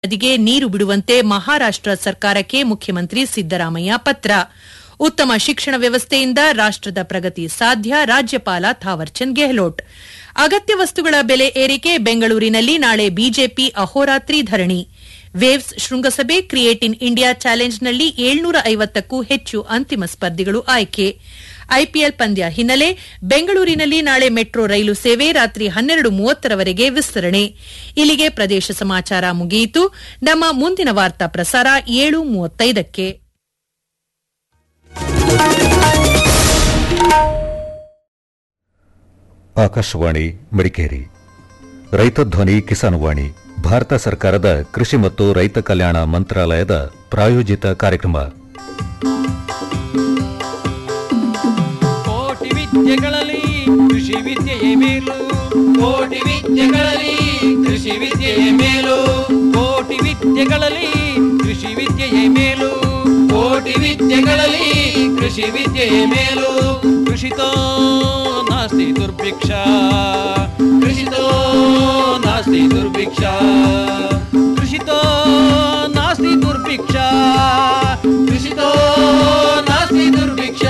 ನದಿಗೆ ನೀರು ಬಿಡುವಂತೆ ಮಹಾರಾಷ್ಟ್ರ ಸರ್ಕಾರಕ್ಕೆ ಮುಖ್ಯಮಂತ್ರಿ ಸಿದ್ದರಾಮಯ್ಯ ಪತ್ರ ಉತ್ತಮ ಶಿಕ್ಷಣ ವ್ಯವಸ್ಥೆಯಿಂದ ರಾಷ್ಟ್ರದ ಪ್ರಗತಿ ಸಾಧ್ಯ ರಾಜ್ಯಪಾಲ ಥಾವರ್ಚಂದ್ ಗೆಹ್ಲೋಟ್ ಅಗತ್ಯ ವಸ್ತುಗಳ ಬೆಲೆ ಏರಿಕೆ ಬೆಂಗಳೂರಿನಲ್ಲಿ ನಾಳೆ ಬಿಜೆಪಿ ಅಹೋರಾತ್ರಿ ಧರಣಿ ವೇವ್ಸ್ ಶೃಂಗಸಭೆ ಕ್ರಿಯೇಟ್ ಇನ್ ಇಂಡಿಯಾ ಚಾಲೆಂಜ್ನಲ್ಲಿ ಏಳ್ನೂರ ಐವತ್ತಕ್ಕೂ ಹೆಚ್ಚು ಅಂತಿಮ ಸ್ಪರ್ಧಿಗಳು ಆಯ್ಕೆ ಐಪಿಎಲ್ ಪಂದ್ಯ ಹಿನ್ನೆಲೆ ಬೆಂಗಳೂರಿನಲ್ಲಿ ನಾಳೆ ಮೆಟ್ರೋ ರೈಲು ಸೇವೆ ರಾತ್ರಿ ಹನ್ನೆರಡು ಮೂವತ್ತರವರೆಗೆ ವಿಸ್ತರಣೆ ಇಲ್ಲಿಗೆ ಪ್ರದೇಶ ಸಮಾಚಾರ ಮುಗಿಯಿತು ನಮ್ಮ ಮುಂದಿನ ವಾರ್ತಾ ಪ್ರಸಾರ ಏಳು ಮೂವತ್ತೈದಕ್ಕೆ ಆಕಾಶವಾಣಿ ಮಡಿಕೇರಿ ರೈತ ಧ್ವನಿ ಕಿಸಾನ್ವಾಣಿ ಭಾರತ ಸರ್ಕಾರದ ಕೃಷಿ ಮತ್ತು ರೈತ ಕಲ್ಯಾಣ ಮಂತ್ರಾಲಯದ ಪ್ರಾಯೋಜಿತ ಕಾರ್ಯಕ್ರಮ ಕೋಟಿ ವಿದ್ಯೆಗಳಲ್ಲಿ ಕೃಷಿ ವಿದ್ಯೆಯೇ ಮೇಲು ಕೋಟಿ ವಿದ್ಯೆಗಳಲ್ಲಿ ಕೃಷಿ ವಿದ್ಯೆಯೇ ಮೇಲು ಕೋಟಿ ವಿದ್ಯೆಗಳಲ್ಲಿ ಕೃಷಿ ವಿದ್ಯೆಯೇ ಮೇಲು ಕೋಟಿ ವಿದ್ಯೆಗಳಲ್ಲಿ ಕೃಷಿ ವಿದ್ಯೆಯೇ ಮೇಲು ಕೃಷಿತೋ ನಾಸ್ತಿ ದುರ್ಭಿಕ್ಷ ಕೃಷಿತೋ ನಾಸ್ತಿ ದುರ್ಭಿಕ್ಷ ಕೃಷಿತೋ ನಾಸ್ತಿ ದುರ್ಭಿಕ್ಷ ಕೃಷಿತೋ ನಾಸ್ತಿ ದುರ್ಭಿಕ್ಷ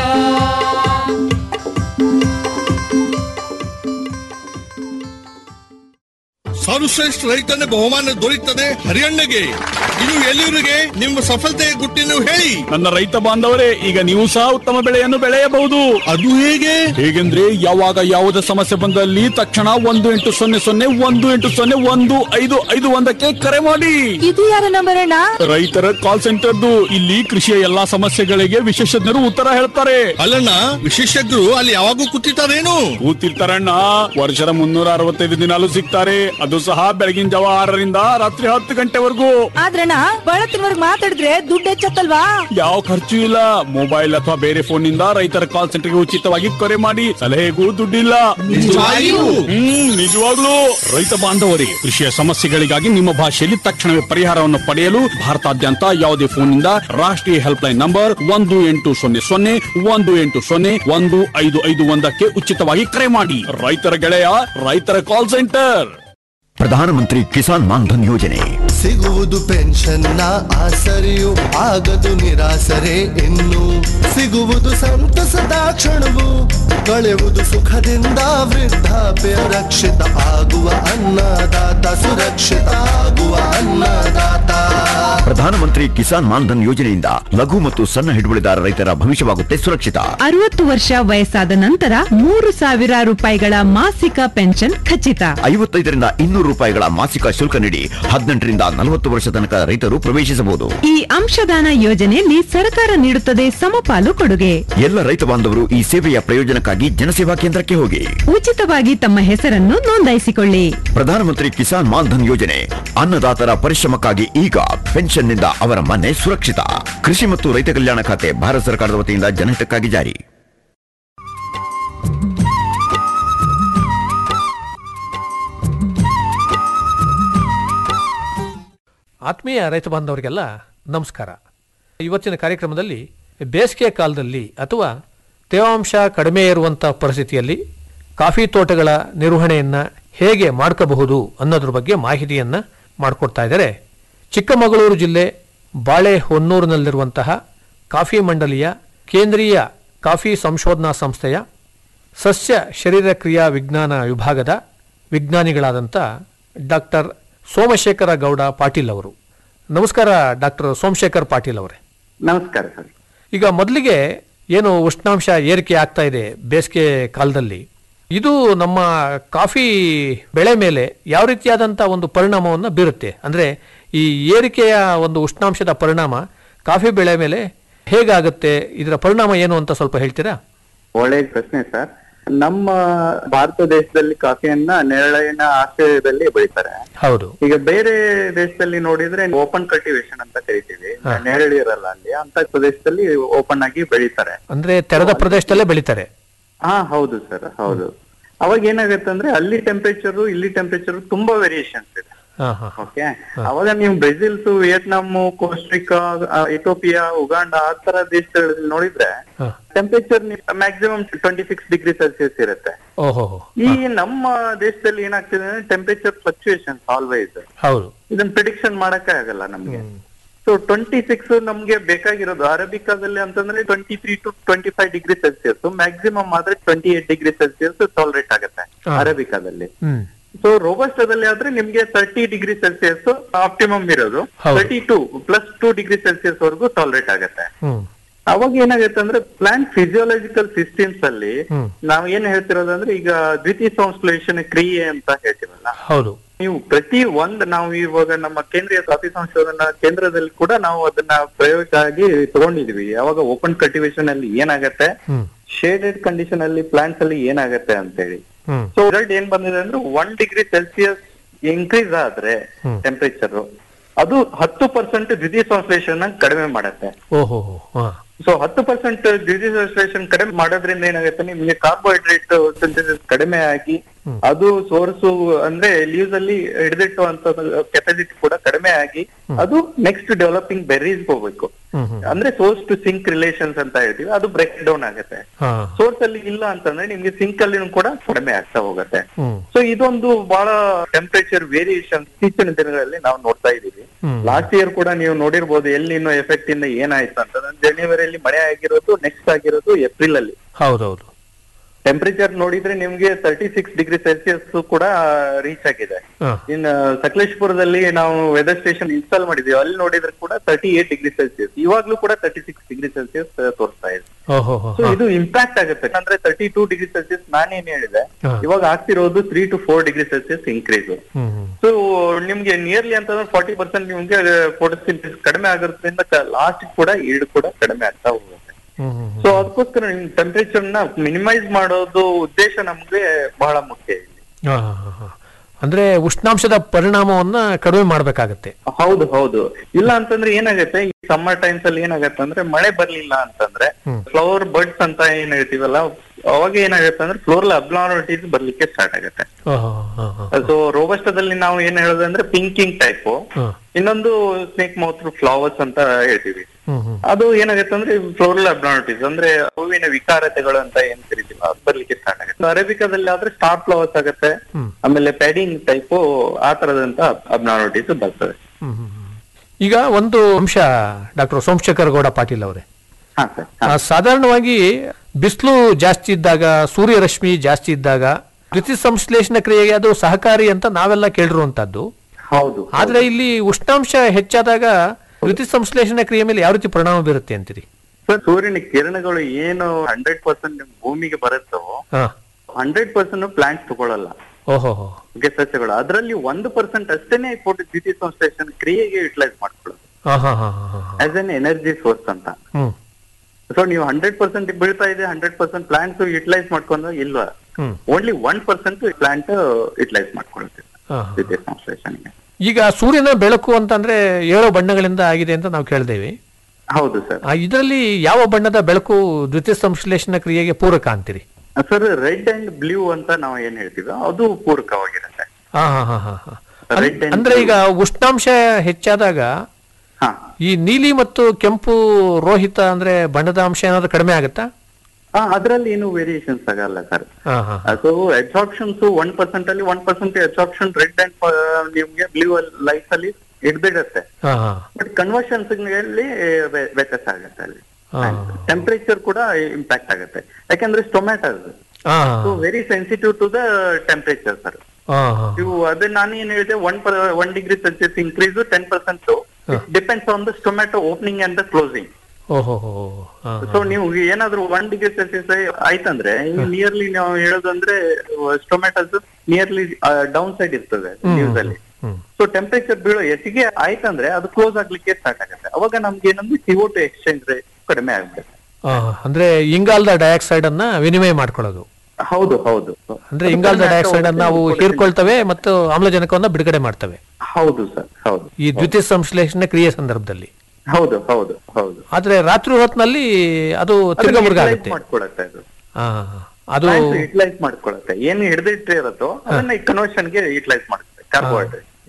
ಸರ್ವಶ್ರೇಷ್ಠ ರೈತನ ಬಹುಮಾನ ದೊರೆಯುತ್ತದೆ ಹರಿಯಣ್ಣಗೆ ಇದು ಎಲ್ಲಿವರಿಗೆ ನಿಮ್ಮ ಸಫಲತೆಯ ಗುಟ್ಟಿನ ಹೇಳಿ ನನ್ನ ರೈತ ಬಾಂಧವರೇ ಈಗ ನೀವು ಸಹ ಉತ್ತಮ ಬೆಳೆಯನ್ನು ಬೆಳೆಯಬಹುದು ಅದು ಹೇಗೆ ಹೇಗೆಂದ್ರೆ ಯಾವಾಗ ಯಾವುದೇ ಸಮಸ್ಯೆ ಬಂದಲ್ಲಿ ತಕ್ಷಣ ಒಂದು ಎಂಟು ಸೊನ್ನೆ ಸೊನ್ನೆ ಒಂದು ಎಂಟು ಸೊನ್ನೆ ಒಂದು ಐದು ಐದು ಒಂದಕ್ಕೆ ಕರೆ ಮಾಡಿ ಇದು ಯಾರ ನಂಬರ್ ಅಣ್ಣ ರೈತರ ಕಾಲ್ ಸೆಂಟರ್ದು ಇಲ್ಲಿ ಕೃಷಿಯ ಎಲ್ಲಾ ಸಮಸ್ಯೆಗಳಿಗೆ ವಿಶೇಷಜ್ಞರು ಉತ್ತರ ಹೇಳ್ತಾರೆ ಅಲ್ಲಣ್ಣ ವಿಶೇಷಜ್ಞರು ಅಲ್ಲಿ ಯಾವಾಗೂ ಕೂತಿರ್ತಾರೇನು ಕೂತಿರ್ತಾರಣ್ಣ ವರ್ಷದ ಮುನ್ನೂರ ಅರವತ್ತೈದು ದಿನಾಲು ಸಿಗ್ತಾರೆ ಅದು ಸಹ ಬೆಳಗಿನ ಜಾವ ಆರರಿಂದ ರಾತ್ರಿ ಹತ್ತು ಗಂಟೆವರೆಗೂ ಆದ್ರಣ್ಣ ಬಳತ್ತಿನವರ್ಗ್ ಮಾತಾಡಿದ್ರೆ ದುಡ್ಡು ಹೆಚ್ಚತ್ತಲ್ವಾ ಯಾವ ಖರ್ಚು ಇಲ್ಲ ಮೊಬೈಲ್ ಅಥವಾ ಬೇರೆ ಫೋನ್ ನಿಂದ ರೈತರ ಕಾಲ್ ಸೆಂಟರ್ಗೆ ಉಚಿತವಾಗಿ ಕರೆ ಮಾಡಿ ಸಲಹೆಗೂ ದುಡ್ಡಿಲ್ಲ ನಿಜವಾಗಿಯೂ? ಹ್ಮ್ ನಿಜವಾಗ್ಲೂ ರೈತ ಬಾಂಧವರಿಗೆ ಕೃಷಿಯ ಸಮಸ್ಯೆಗಳಿಗಾಗಿ ನಿಮ್ಮ ಭಾಷೆಯಲ್ಲಿ ತಕ್ಷಣವೇ ಪರಿಹಾರವನ್ನು ಪಡೆಯಲು ಭಾರತಾದ್ಯಂತ ಯಾವುದೇ ಫೋನ್ ನಿಂದ ರಾಷ್ಟ್ರೀಯ ಹೆಲ್ಪ್ ಲೈನ್ ನಂಬರ್ ಒಂದು ಎಂಟು ಸೊನ್ನೆ ಸೊನ್ನೆ ಒಂದು ಎಂಟು ಸೊನ್ನೆ ಒಂದು ಐದು ಐದು ಒಂದಕ್ಕೆ ಉಚಿತವಾಗಿ ಕರೆ ಮಾಡಿ ರೈತರ ಗೆಳೆಯ ರೈತರ ಕಾಲ್ ಸೆಂಟರ್ ಪ್ರಧಾನಮಂತ್ರಿ ಕಿಸಾನ್ ಮಾನ್ಧನ್ ಯೋಜನೆ ಸಿಗುವುದು ಪೆನ್ಷನ್ನ ಆಸರೆಯು ಆಗದು ನಿರಾಸರೆ ಇನ್ನು ಸಿಗುವುದು ಸಂತಸದ ಕ್ಷಣವು ಕಳೆಯುವುದು ಸುಖದಿಂದ ವೃದ್ಧಾಪ್ಯ ರಕ್ಷಿತ ಆಗುವ ಅನ್ನದಾತ ಸುರಕ್ಷಿತ ಆಗುವ ಅನ್ನದಾತ ಪ್ರಧಾನಮಂತ್ರಿ ಕಿಸಾನ್ ಮಾನ್ಧನ್ ಯೋಜನೆಯಿಂದ ಲಘು ಮತ್ತು ಸಣ್ಣ ಹಿಡುವಳಿದಾರ ರೈತರ ಭವಿಷ್ಯವಾಗುತ್ತೆ ಸುರಕ್ಷಿತ ಅರವತ್ತು ವರ್ಷ ವಯಸ್ಸಾದ ನಂತರ ಮೂರು ಸಾವಿರ ರೂಪಾಯಿಗಳ ಮಾಸಿಕ ಪೆನ್ಷನ್ ಖಚಿತ ಐವತ್ತೈದರಿಂದ ಇನ್ನೂರು ರೂಪಾಯಿಗಳ ಮಾಸಿಕ ಶುಲ್ಕ ನೀಡಿ ಹದಿನೆಂಟರಿಂದ ನಲವತ್ತು ವರ್ಷ ತನಕ ರೈತರು ಪ್ರವೇಶಿಸಬಹುದು ಈ ಅಂಶದಾನ ಯೋಜನೆಯಲ್ಲಿ ಸರ್ಕಾರ ನೀಡುತ್ತದೆ ಸಮಪಾಲು ಕೊಡುಗೆ ಎಲ್ಲ ರೈತ ಬಾಂಧವರು ಈ ಸೇವೆಯ ಪ್ರಯೋಜನಕ್ಕಾಗಿ ಜನಸೇವಾ ಕೇಂದ್ರಕ್ಕೆ ಹೋಗಿ ಉಚಿತವಾಗಿ ತಮ್ಮ ಹೆಸರನ್ನು ನೋಂದಾಯಿಸಿಕೊಳ್ಳಿ ಪ್ರಧಾನಮಂತ್ರಿ ಕಿಸಾನ್ ಮಾನ್ಧನ್ ಯೋಜನೆ ಅನ್ನದಾತರ ಪರಿಶ್ರಮಕ್ಕಾಗಿ ಈಗ ಪೆನ್ಷನ್ನಿಂದ ಅವರ ಮನೆ ಸುರಕ್ಷಿತ ಕೃಷಿ ಮತ್ತು ರೈತ ಕಲ್ಯಾಣ ಖಾತೆ ಭಾರತ ಸರ್ಕಾರದ ವತಿಯಿಂದ ಜನಹಿತಕ್ಕಾಗಿ ಜಾರಿ ಆತ್ಮೀಯ ರೈತ ಬಾಂಧವರಿಗೆಲ್ಲ ನಮಸ್ಕಾರ ಇವತ್ತಿನ ಕಾರ್ಯಕ್ರಮದಲ್ಲಿ ಬೇಸಿಗೆ ಕಾಲದಲ್ಲಿ ಅಥವಾ ತೇವಾಂಶ ಕಡಿಮೆ ಇರುವಂಥ ಪರಿಸ್ಥಿತಿಯಲ್ಲಿ ಕಾಫಿ ತೋಟಗಳ ನಿರ್ವಹಣೆಯನ್ನು ಹೇಗೆ ಮಾಡ್ಕೋಬಹುದು ಅನ್ನೋದ್ರ ಬಗ್ಗೆ ಮಾಹಿತಿಯನ್ನು ಮಾಡಿಕೊಡ್ತಾ ಇದ್ದಾರೆ ಚಿಕ್ಕಮಗಳೂರು ಜಿಲ್ಲೆ ಬಾಳೆ ಹೊನ್ನೂರಿನಲ್ಲಿರುವಂತಹ ಕಾಫಿ ಮಂಡಲಿಯ ಕೇಂದ್ರೀಯ ಕಾಫಿ ಸಂಶೋಧನಾ ಸಂಸ್ಥೆಯ ಸಸ್ಯ ಶರೀರ ಕ್ರಿಯಾ ವಿಜ್ಞಾನ ವಿಭಾಗದ ವಿಜ್ಞಾನಿಗಳಾದಂಥ ಡಾಕ್ಟರ್ ಸೋಮಶೇಖರ ಗೌಡ ಪಾಟೀಲ್ ಅವರು ನಮಸ್ಕಾರ ಡಾಕ್ಟರ್ ಸೋಮಶೇಖರ್ ಪಾಟೀಲ್ ಅವರೇ ನಮಸ್ಕಾರ ಸರ್ ಈಗ ಮೊದಲಿಗೆ ಏನು ಉಷ್ಣಾಂಶ ಏರಿಕೆ ಆಗ್ತಾ ಇದೆ ಬೇಸಿಗೆ ಕಾಲದಲ್ಲಿ ಇದು ನಮ್ಮ ಕಾಫಿ ಬೆಳೆ ಮೇಲೆ ಯಾವ ರೀತಿಯಾದಂಥ ಒಂದು ಪರಿಣಾಮವನ್ನು ಬೀರುತ್ತೆ ಅಂದರೆ ಈ ಏರಿಕೆಯ ಒಂದು ಉಷ್ಣಾಂಶದ ಪರಿಣಾಮ ಕಾಫಿ ಬೆಳೆ ಮೇಲೆ ಹೇಗಾಗುತ್ತೆ ಇದರ ಪರಿಣಾಮ ಏನು ಅಂತ ಸ್ವಲ್ಪ ಹೇಳ್ತೀರಾ ಒಳ್ಳೆ ಪ್ರಶ್ನೆ ಸರ್ ನಮ್ಮ ಭಾರತ ದೇಶದಲ್ಲಿ ಕಾಫಿಯನ್ನ ನೆರಳಿನ ಆಶ್ರಯದಲ್ಲಿ ಬೆಳಿತಾರೆ ಹೌದು ಈಗ ಬೇರೆ ದೇಶದಲ್ಲಿ ನೋಡಿದ್ರೆ ಓಪನ್ ಕಲ್ಟಿವೇಶನ್ ಅಂತ ಕರಿತೀವಿ ಹಾ. ನೆರಳು ಇರಲ್ಲ ಅಲ್ಲಿ ಅಂತ ಪ್ರದೇಶದಲ್ಲಿ ಓಪನ್ ಆಗಿ ಬೆಳಿತಾರೆ ಅಂದ್ರೆ ತೆರೆದ ಪ್ರದೇಶದಲ್ಲೇ ಬೆಳಿತಾರೆ ಹಾ ಹೌದು ಸರ್ ಹೌದು ಅವಾಗ ಏನಾಗುತ್ತೆ ಅಂದ್ರೆ ಅಲ್ಲಿ ಟೆಂಪರೇಚರ್ ಇಲ್ಲಿ ಟೆಂಪರೇಚರ್ ತುಂಬಾ ವೇರಿಯೇಷನ್ಸ್ ಇದೆ ಹಾ ಹಾ ಓಕೆ ಅವಾಗ ನೀವು Brazils Vietnam Costa Rica Ethiopia Uganda ಆ ತರ ದೇಶಗಳಲ್ಲಿ ನೋಡಿದ್ರೆ ಹಾ. Temperature maximum twenty six degree Celsius ಇರುತ್ತೆ ಓಹೋ ಈ ನಮ್ಮ ದೇಶದಲ್ಲಿ ಏನಾಗ್ತಿದೆ ಅಂದ್ರೆ ಟೆಂಪರೇಚರ್ ಫ್ಲಕ್ಚುಯೇಷನ್ ಆಲ್ವೇಸ್ ಹೌದು ಇದನ್ನ ಪ್ರಿಡಿಕ್ಷನ್ ಮಾಡಕ್ಕೆ ಆಗಲ್ಲ ನಮ್ಗೆ ಸೊ ಟ್ವೆಂಟಿ ಸಿಕ್ಸ್ ನಮ್ಗೆ ಬೇಕಾಗಿರೋದು ಅರಬಿಕಾದಲ್ಲಿ ಅಂತಂದ್ರೆ twenty three to twenty five degree Celsius maximum ಆದ್ರೆ twenty eight degree Celsius tolerate ಆಗುತ್ತೆ ಹಾ. ಅರಬಿಕಾದಲ್ಲಿ ಹ್ಮ್ ಸೊ ರೋಬಸ್ಟದಲ್ಲಿ ಆದ್ರೆ ನಿಮ್ಗೆ ತರ್ಟಿ ಡಿಗ್ರಿ ಸೆಲ್ಸಿಯಸ್ ಆಪ್ಟಿಮಮ್ ಇರೋದು ಹೌದು. Thirty two plus two degree Celsius ವರೆಗೂ ಟಾಲರೇಟ್ ಆಗುತ್ತೆ ಹ್ಮ್ ಅವಾಗ ಏನಾಗುತ್ತೆ ಅಂದ್ರೆ ಪ್ಲಾಂಟ್ ಫಿಸಿಯೋಲಾಜಿಕಲ್ ಸಿಸ್ಟಮ್ಸ್ ಅಲ್ಲಿ ಹ್ಮ್. ನಾವ್ ಏನ್ ಹೇಳ್ತಿರೋದಂದ್ರೆ ಈಗ ದ್ವಿತೀಯ ಸಂಶ್ಲೇಷಣೆ ಕ್ರಿಯೆ ಅಂತ ಹೇಳ್ತೀವಲ್ಲ ಹೌದು ನೀವು ಪ್ರತಿ ಒಂದ್ ನಾವು ಇವಾಗ ನಮ್ಮ ಕೇಂದ್ರೀಯ ಕಾಫಿ ಸಂಶೋಧನಾ ಕೇಂದ್ರದಲ್ಲಿ ಕೂಡ ನಾವು ಅದನ್ನ ಪ್ರಯೋಗಕ್ಕಾಗಿ ತಗೊಂಡಿದೀವಿ ಯಾವಾಗ ಓಪನ್ ಕಲ್ಟಿವೇಶನ್ ಅಲ್ಲಿ ಏನಾಗತ್ತೆ ಹ್ಮ್ ಶೇಡೆಡ್ ಕಂಡೀಷನ್ ಅಲ್ಲಿ ಪ್ಲಾಂಟ್ಸ್ ಅಲ್ಲಿ ಏನಾಗತ್ತೆ ಅಂತ ಹೇಳಿ ಹ್ಮ್ ಸೊ ರಿಸಲ್ಟ್ ಏನ್ ಬಂದಿದೆ ಅಂದ್ರೆ ಒನ್ ಡಿಗ್ರಿ ಸೆಲ್ಸಿಯಸ್ ಇನ್ಕ್ರೀಸ್ ಆದ್ರೆ ಹ್ಮ್. ಟೆಂಪರೇಚರ್ ಅದು ಹತ್ತು ಪರ್ಸೆಂಟ್ ದ್ವಿತೀಯ ಸಂಶ್ಲೇಷಣ ಕಡಿಮೆ ಮಾಡುತ್ತೆ ಓಹೋ ಹಾ ಸೊ ಹತ್ತು ಪರ್ಸೆಂಟ್ ದ್ವಿತೀಯ ಸಂಶ್ಲೇಷಣ ಕಡಿಮೆ ಮಾಡೋದ್ರಿಂದ ಏನಾಗುತ್ತೆ ನಿಮ್ಗೆ ಕಾರ್ಬೋಹೈಡ್ರೇಟ್ ಸಿಂಥಸಿಸ್ ಕಡಿಮೆ ಆಗಿ ಅದು ಸೋರ್ಸು ಅಂದ್ರೆ ಲೀವ್ಸ್ ಅಲ್ಲಿ ಹಿಡಿದಿಟ್ಟುವಂತ ಕೆಪಾಸಿಟಿ ಕೂಡ ಕಡಿಮೆ ಆಗಿ ಅದು ನೆಕ್ಸ್ಟ್ ಡೆವಲಪಿಂಗ್ ಬೆರೀಸ್ ಹೋಗ್ಬೇಕು ಹ್ಮ್ ಹ್ಮ್ ಅಂದ್ರೆ ಸೋರ್ಸ್ ಟು ಸಿಂಕ್ ರಿಲೇಷನ್ಸ್ ಅಂತ ಹೇಳ್ತೀವಿ ಅದು ಬ್ರೇಕ್ ಡೌನ್ ಆಗುತ್ತೆ ಹಾ ಸೋರ್ಸ್ ಅಲ್ಲಿ ಇಲ್ಲ ಅಂತಂದ್ರೆ ನಿಮ್ಗೆ ಸಿಂಕ್ ಅಲ್ಲಿ ಕೂಡ ಕಡಿಮೆ ಆಗ್ತಾ ಹೋಗುತ್ತೆ ಹ್ಮ್ ಸೊ ಇದೊಂದು ಬಹಳ ಟೆಂಪರೇಚರ್ ವೇರಿಯೇಷನ್ ಇತ್ತೀಚಿನ ದಿನಗಳಲ್ಲಿ ನಾವು ನೋಡ್ತಾ ಇದೀವಿ ಹ್ಮ್. ಲಾಸ್ಟ್ ಇಯರ್ ಕೂಡ ನೀವು ನೋಡಿರ್ಬೋದು ಎಲ್ಲಿ ಇನ್ನೂ ಎಫೆಕ್ಟ್ ಇಂದ ಏನಾಯ್ತು ಅಂತಂದ್ರೆ ಜನವರಿಯಲ್ಲಿ ಮಳೆ ಆಗಿರೋದು ನೆಕ್ಸ್ಟ್ ಆಗಿರೋದು ಏಪ್ರಿಲ್ ಅಲ್ಲಿ ಹೌದೌದು ಟೆಂಪರೇಚರ್ ನೋಡಿದ್ರೆ ನಿಮ್ಗೆ ತರ್ಟಿ ಸಿಕ್ಸ್ ಡಿಗ್ರಿ ಸೆಲ್ಸಿಯಸ್ ಕೂಡ ರೀಚ್ ಆಗಿದೆ ಹಾ ಇನ್ ಸಕಲೇಶ್ಪುರದಲ್ಲಿ ನಾವು ವೆದರ್ ಸ್ಟೇಷನ್ ಇನ್ಸ್ಟಾಲ್ ಮಾಡಿದೀವಿ ಅಲ್ಲಿ ನೋಡಿದ್ರೆ ಕೂಡ ತರ್ಟಿ ಏಟ್ ಡಿಗ್ರಿ ಸೆಲ್ಸಿಯಸ್ ಇವಾಗ್ಲೂ ಕೂಡ ತರ್ಟಿ ಸಿಕ್ಸ್ ಡಿಗ್ರಿ ಸೆಲ್ಸಿಯಸ್ ತೋರಿಸ್ತಾ ಇದೆ ಓಹೋ ಹೋ ಸೊ ಇದು ಇಂಪ್ಯಾಕ್ಟ್ ಆಗುತ್ತೆ ಅಂದ್ರೆ ತರ್ಟಿ ಟೂ ಡಿಗ್ರಿ ಸೆಲ್ಸಿಯಸ್ ನಾನೇನ್ ಹೇಳಿದೆ ಹಾ. ಇವಾಗ ಆಗ್ತಿರೋದು three to four degree Celsius increase hmm hmm so ನಿಮ್ಗೆ ನಿಯರ್ಲಿ ಅಂತಂದ್ರೆ ಫಾರ್ಟಿ ಪರ್ಸೆಂಟ್ ನಿಮ್ಗೆ ಫೋಟೋಸಿಂಥಸಿಸ್ ಕಡಿಮೆ ಆಗೋದ್ರಿಂದ ಲಾಸ್ಟ್ ಕೂಡ ಈಲ್ಡ್ ಕೂಡ ಕಡಿಮೆ ಆಗ್ತಾ ಹೋಗುತ್ತೆ ಹ್ಮ್ ಹ್ಮ್ ಸೊ ಅದಕ್ಕೋಸ್ಕರ ನಿಮ್ ಟೆಂಪರೇಚರ್ ನ ಮಿನಿಮೈಸ್ ಮಾಡೋದು ಉದ್ದೇಶ ನಮ್ಗೆ ಬಹಳ ಮುಖ್ಯ ಇಲ್ಲಿ ಹಾ, ಹಾ, ಹಾ, ಹಾ. ಅಂದ್ರೆ ಉಷ್ಣಾಂಶದ ಪರಿಣಾಮವನ್ನ ಕಡಿಮೆ ಮಾಡ್ಬೇಕಾಗತ್ತೆ ಹೌದು ಹೌದು ಇಲ್ಲ ಅಂತಂದ್ರೆ ಏನಾಗುತ್ತೆ ಈ ಸಮ್ಮರ್ ಟೈಮ್ಸ್ ಅಲ್ಲಿ ಏನಾಗತ್ತೆ ಅಂದ್ರೆ ಮಳೆ ಬರ್ಲಿಲ್ಲ ಅಂತಂದ್ರೆ ಹ್ಮ್. ಫ್ಲವರ್ ಬರ್ಡ್ಸ್ ಅಂತ ಏನ್ ಹೇಳ್ತೀವಲ್ಲ ಅವಾಗ ಏನಾಗುತ್ತೆ ಅಂದ್ರೆ ಫ್ಲೋರಲ್ ಅಬ್ನಾರ್ಮಲಿಟೀಸ್ ಬರ್ಲಿಕ್ಕೆ ಸ್ಟಾರ್ಟ್ ಆಗುತ್ತೆ ಓಹೋ, ಹಾ, ಹಾ, ಸೊ ರೋಬಸ್ಟದಲ್ಲಿ ನಾವು ಏನ್ ಹೇಳೋದಂದ್ರೆ ಪಿಂಕಿಂಗ್ ಟೈಪ್ ಹಾ. ಇನ್ನೊಂದು ಸ್ನೇಕ್ ಮೌತ್ ಫ್ಲವರ್ಸ್ ಅಂತ ಹೇಳ್ತೀವಿ ಹ್ಮ್ ಹ್ಮ್ ಅದು ಏನಾಗುತ್ತೆ ಅಂದ್ರೆ ಫ್ಲೋರಲ್ ಅಬ್ನಾರ್ಮಲಿಟೀಸ್ ಅಂದ್ರೆ ಹೂವಿನ ವಿಕಾರತೆಗಳು ಅಂತ ಏನ್ ಕರಿತೀವಿ ಅದು ಬರ್ಲಿಕ್ಕೆ ಸ್ಟಾರ್ಟ್ ಆಗುತ್ತೆ ಅರೇಬಿಕಾದಲ್ಲಿ ಆದ್ರೆ ಸ್ಟಾರ್ ಫ್ಲವರ್ಸ್ ಆಗುತ್ತೆ ಹ್ಮ್. ಆಮೇಲೆ ಪ್ಯಾಡಿಂಗ್ ಟೈಪ್ ಆ ತರದಂತ ಅಬ್ನಾರ್ಮಲಿಟೀಸ್ ಬರ್ತದೆ ಹ್ಮ್ ಹ್ಮ್ ಹ್ಮ್. ಈಗ ಒಂದು ಅಂಶ ಡಾಕ್ಟರ್ ಸೋಮಶೇಖರ್ ಗೌಡ ಪಾಟೀಲ್ ಅವರೇ ಹಾ ಸರ್ ಆ, ಸಾಧಾರಣವಾಗಿ ಬಿಸಿಲು ಜಾಸ್ತಿ ಇದ್ದಾಗ ಸೂರ್ಯರಶ್ಮಿ ಜಾಸ್ತಿ ಇದ್ದಾಗ ದ್ಯುತಿ ಸಂಶ್ಲೇಷಣ ಕ್ರಿಯೆಗೆ ಅದು ಸಹಕಾರಿ ಅಂತ ನಾವೆಲ್ಲ ಕೇಳಿರುವಂತದ್ದು ಹೌದು ಆದ್ರೆ ಇಲ್ಲಿ ಉಷ್ಣಾಂಶ ಹೆಚ್ಚಾದಾಗ ದ್ಯುತಿ ಸಂಶ್ಲೇಷಣ ಕ್ರಿಯೆ ಮೇಲೆ ಯಾವ ರೀತಿ ಪರಿಣಾಮ ಬೀರುತ್ತೆ ಅಂತೀರಿ ಸರ್ ಸೂರ್ಯನ ಕಿರಣಗಳು ಏನು ಹಂಡ್ರೆಡ್ ಪರ್ಸೆಂಟ್ ನಿಮ್ ಭೂಮಿಗೆ ಬರುತ್ತೋ ಹಾ ಹಂಡ್ರೆಡ್ ಪರ್ಸೆಂಟ್ ಪ್ಲಾಂಟ್ ತಗೊಳಲ್ಲ ಓಹೋ ಗೆ ಸಸ್ಯಗಳು ಅದರಲ್ಲಿ ಒಂದು ಪರ್ಸೆಂಟ್ ಅಷ್ಟೇನೆ ಫೋಟೋ ದ್ವಿತೀಯ ಸಂಶ್ಲೇಷಣ ಕ್ರಿಯೆಗೆ ಯುಟಿಲೈಸ್ ಮಾಡ್ಕೊಳ್ಳೋದು ಹಾ ಹಾ ಹಾ ಹಾ ಹಾ ಆಸ್ ಎನ್ ಎನರ್ಜಿ ಸೋರ್ಸ್ ಅಂತ ಹ್ಮ್ ಸೊ ನೀವು ಹಂಡ್ರೆಡ್ ಪರ್ಸೆಂಟ್ ಬೀಳ್ತಾ ಇದೆ ಹಂಡ್ರೆಡ್ ಪರ್ಸೆಂಟ್ ಪ್ಲಾಂಟ್ಸ್ ಯುಟಿಲೈಸ್ ಮಾಡ್ಕೊಂಡು ಇಲ್ವಾ hmm only one percent plant utilise ಮಾಡ್ಕೊಳುತ್ತೆ ಹಾ, ಹಾ. ದ್ವಿತೀಯ ಸಂಶ್ಲೇಷಣೆಗೆ ಈಗ ಸೂರ್ಯನ ಬೆಳಕು ಅಂತಂದ್ರೆ ಏಳು ಬಣ್ಣಗಳಿಂದ ಆಗಿದೆ ಅಂತ ನಾವು ಕೇಳಿದೇವೆ ಹೌದು ಸರ್ ಇದರಲ್ಲಿ ಯಾವ ಬಣ್ಣದ ಬೆಳಕು ದ್ವಿತೀಯ ಸಂಶ್ಲೇಷಣ ಕ್ರಿಯೆಗೆ ಪೂರಕ ಅಂತೀರಿ ಸರ್ ರೆಡ್ ಅಂಡ್ ಬ್ಲೂ ಅಂತ ನಾವು ಏನ್ ಹೇಳ್ತೀವಿ ಅದು ಪೂರಕವಾಗಿರುತ್ತೆ ಹಾ ಹಾ ಹಾ ಹಾ ಹಾ ಅನ್- Red and ಅಂದ್ರೆ blue. ಈಗ ಉಷ್ಣಾಂಶ ಹೆಚ್ಚಾದಾಗ ಹಾ ಈ ನೀಲಿ ಮತ್ತು ಕೆಂಪು ರೋಹಿತ ಅಂದ್ರೆ ಬಣ್ಣದ ಅಂಶ ಏನಾದ್ರು ಕಡಿಮೆ ಆಗುತ್ತಾ ಹಾ ಅದ್ರಲ್ಲಿ ಏನು ವೇರಿಯೇಷನ್ಸ್ ಆಗಲ್ಲ ಸರ್ ಹಾ ಹಾ ಸೊ ಅಬ್ಸಾರ್ಪ್ಷನ್ಸ್ ಒನ್ ಪರ್ಸೆಂಟ್ ಅಲ್ಲಿ one percent absorption red and ನಿಮ್ಗೆ ಬ್ಲೂ ಲೈಟ್ ಅಲ್ಲಿ ಹಿಡ್ದಿಡತ್ತೆ ಹಾ ಹಾ ಬಟ್ ಕನ್ವರ್ಷನ್ಸ್ ಅಲ್ಲಿ ವ್ಯ- ವ್ಯತ್ಯಾಸ ಆಗುತ್ತೆ ಅಲ್ಲಿ ಹಾ ಟೆಂಪರೇಚರ್ ಕೂಡ ಇಂಪ್ಯಾಕ್ಟ್ ಆಗುತ್ತೆ ಯಾಕಂದ್ರೆ ಟೊಮ್ಯಾಟೋಸ್ ಹಾ so very sensitive to the temperature sir ಹಾ ಹಾ ನೀವು ಅದೇ ನಾನು ಏನ್ ಹೇಳಿದೆ one per one degree Celsius increase ten percent depends on the tomato opening and the closing ಓಹೋ ಹೋ ಹಾ ಸೊ ನೀವು ಏನಾದ್ರು ಒನ್ ಡಿಗ್ರಿ ಸೆಲ್ಸಿಯಸ್ ಆಯ್ತಂದ್ರೆ ನಿಯರ್ಲಿ ನಾವು ಹೇಳೋದಂದ್ರೆ ಟೊಮ್ಯಾಟೋಸ್ ನಿಯರ್ಲಿ ಡೌನ್ ಸೈಡ್ ಇರ್ತದೆ ನ್ಯೂಸ್ ಅಲ್ಲಿ ಹ್ಮ್ ಸೊ ಟೆಂಪರೇಚರ್ ಬೀಳೋ ಎಸಿಗೆ ಆಯ್ತಂದ್ರೆ ಅದು ಕ್ಲೋಸ್ ಆಗ್ಲಿಕ್ಕೆ ಸ್ಟಾರ್ಟ್ ಆಗುತ್ತೆ ಅವಾಗ ನಮ್ಗೆ ಏನಂದ್ರೆ ಸಿಒ ಟು ಎಕ್ಸ್ಚೇಂಜ್ ರೇಟ್ ಕಡಿಮೆ ಆಗುತ್ತೆ ಆ, ಅಂದ್ರೆ ಇಂಗಾಲದ ಡೈಆಕ್ಸೈಡ್ ಅನ್ನ ವಿನಿಮಯ ಮಾಡ್ಕೊಳ್ಳೋದು ಹೌದು ಹೌದು ಅಂದ್ರೆ ಇಂಗಾಲದ ಡೈಆಕ್ಸೈಡ್ ಅನ್ನ ನಾವು ಹೀರ್ಕೊಳ್ತವೆ ಮತ್ತು ಆಮ್ಲಜನಕವನ್ನ ಬಿಡುಗಡೆ ಮಾಡ್ತವೆ ಹೌದು ಸರ್ ಹೌದು ಈ ದ್ವಿತೀಯ ಸಂಶ್ಲೇಷಣೆ ಕ್ರಿಯೆ ಸಂದರ್ಭದಲ್ಲಿ ಹೌದು ಹೌದು ಹೌದು ಆದ್ರೆ ರಾತ್ರಿ ಹೊತ್ತಿನಲ್ಲಿ ಅದು ತಿರ್ಗ ಮುರುಗ ಆಗುತ್ತೆ ಮಾಡ್ಕೊಳತ್ತೆ ಅದು ಆ, ಅದು ಯುಟಿಲೈಸ್ ಮಾಡ್ಕೊಳತ್ತೆ ಏನ್ ಹಿಡಿದಿಟ್ಟಿರತ್ತೋ ಅದನ್ನ ಕನ್ವರ್ಷನ್ ಗೆ ಯುಟಿಲೈಸ್ ಮಾಡುತ್ತೆ ಕಾರ್ಬೋಹೈಡ್ರೇಟ್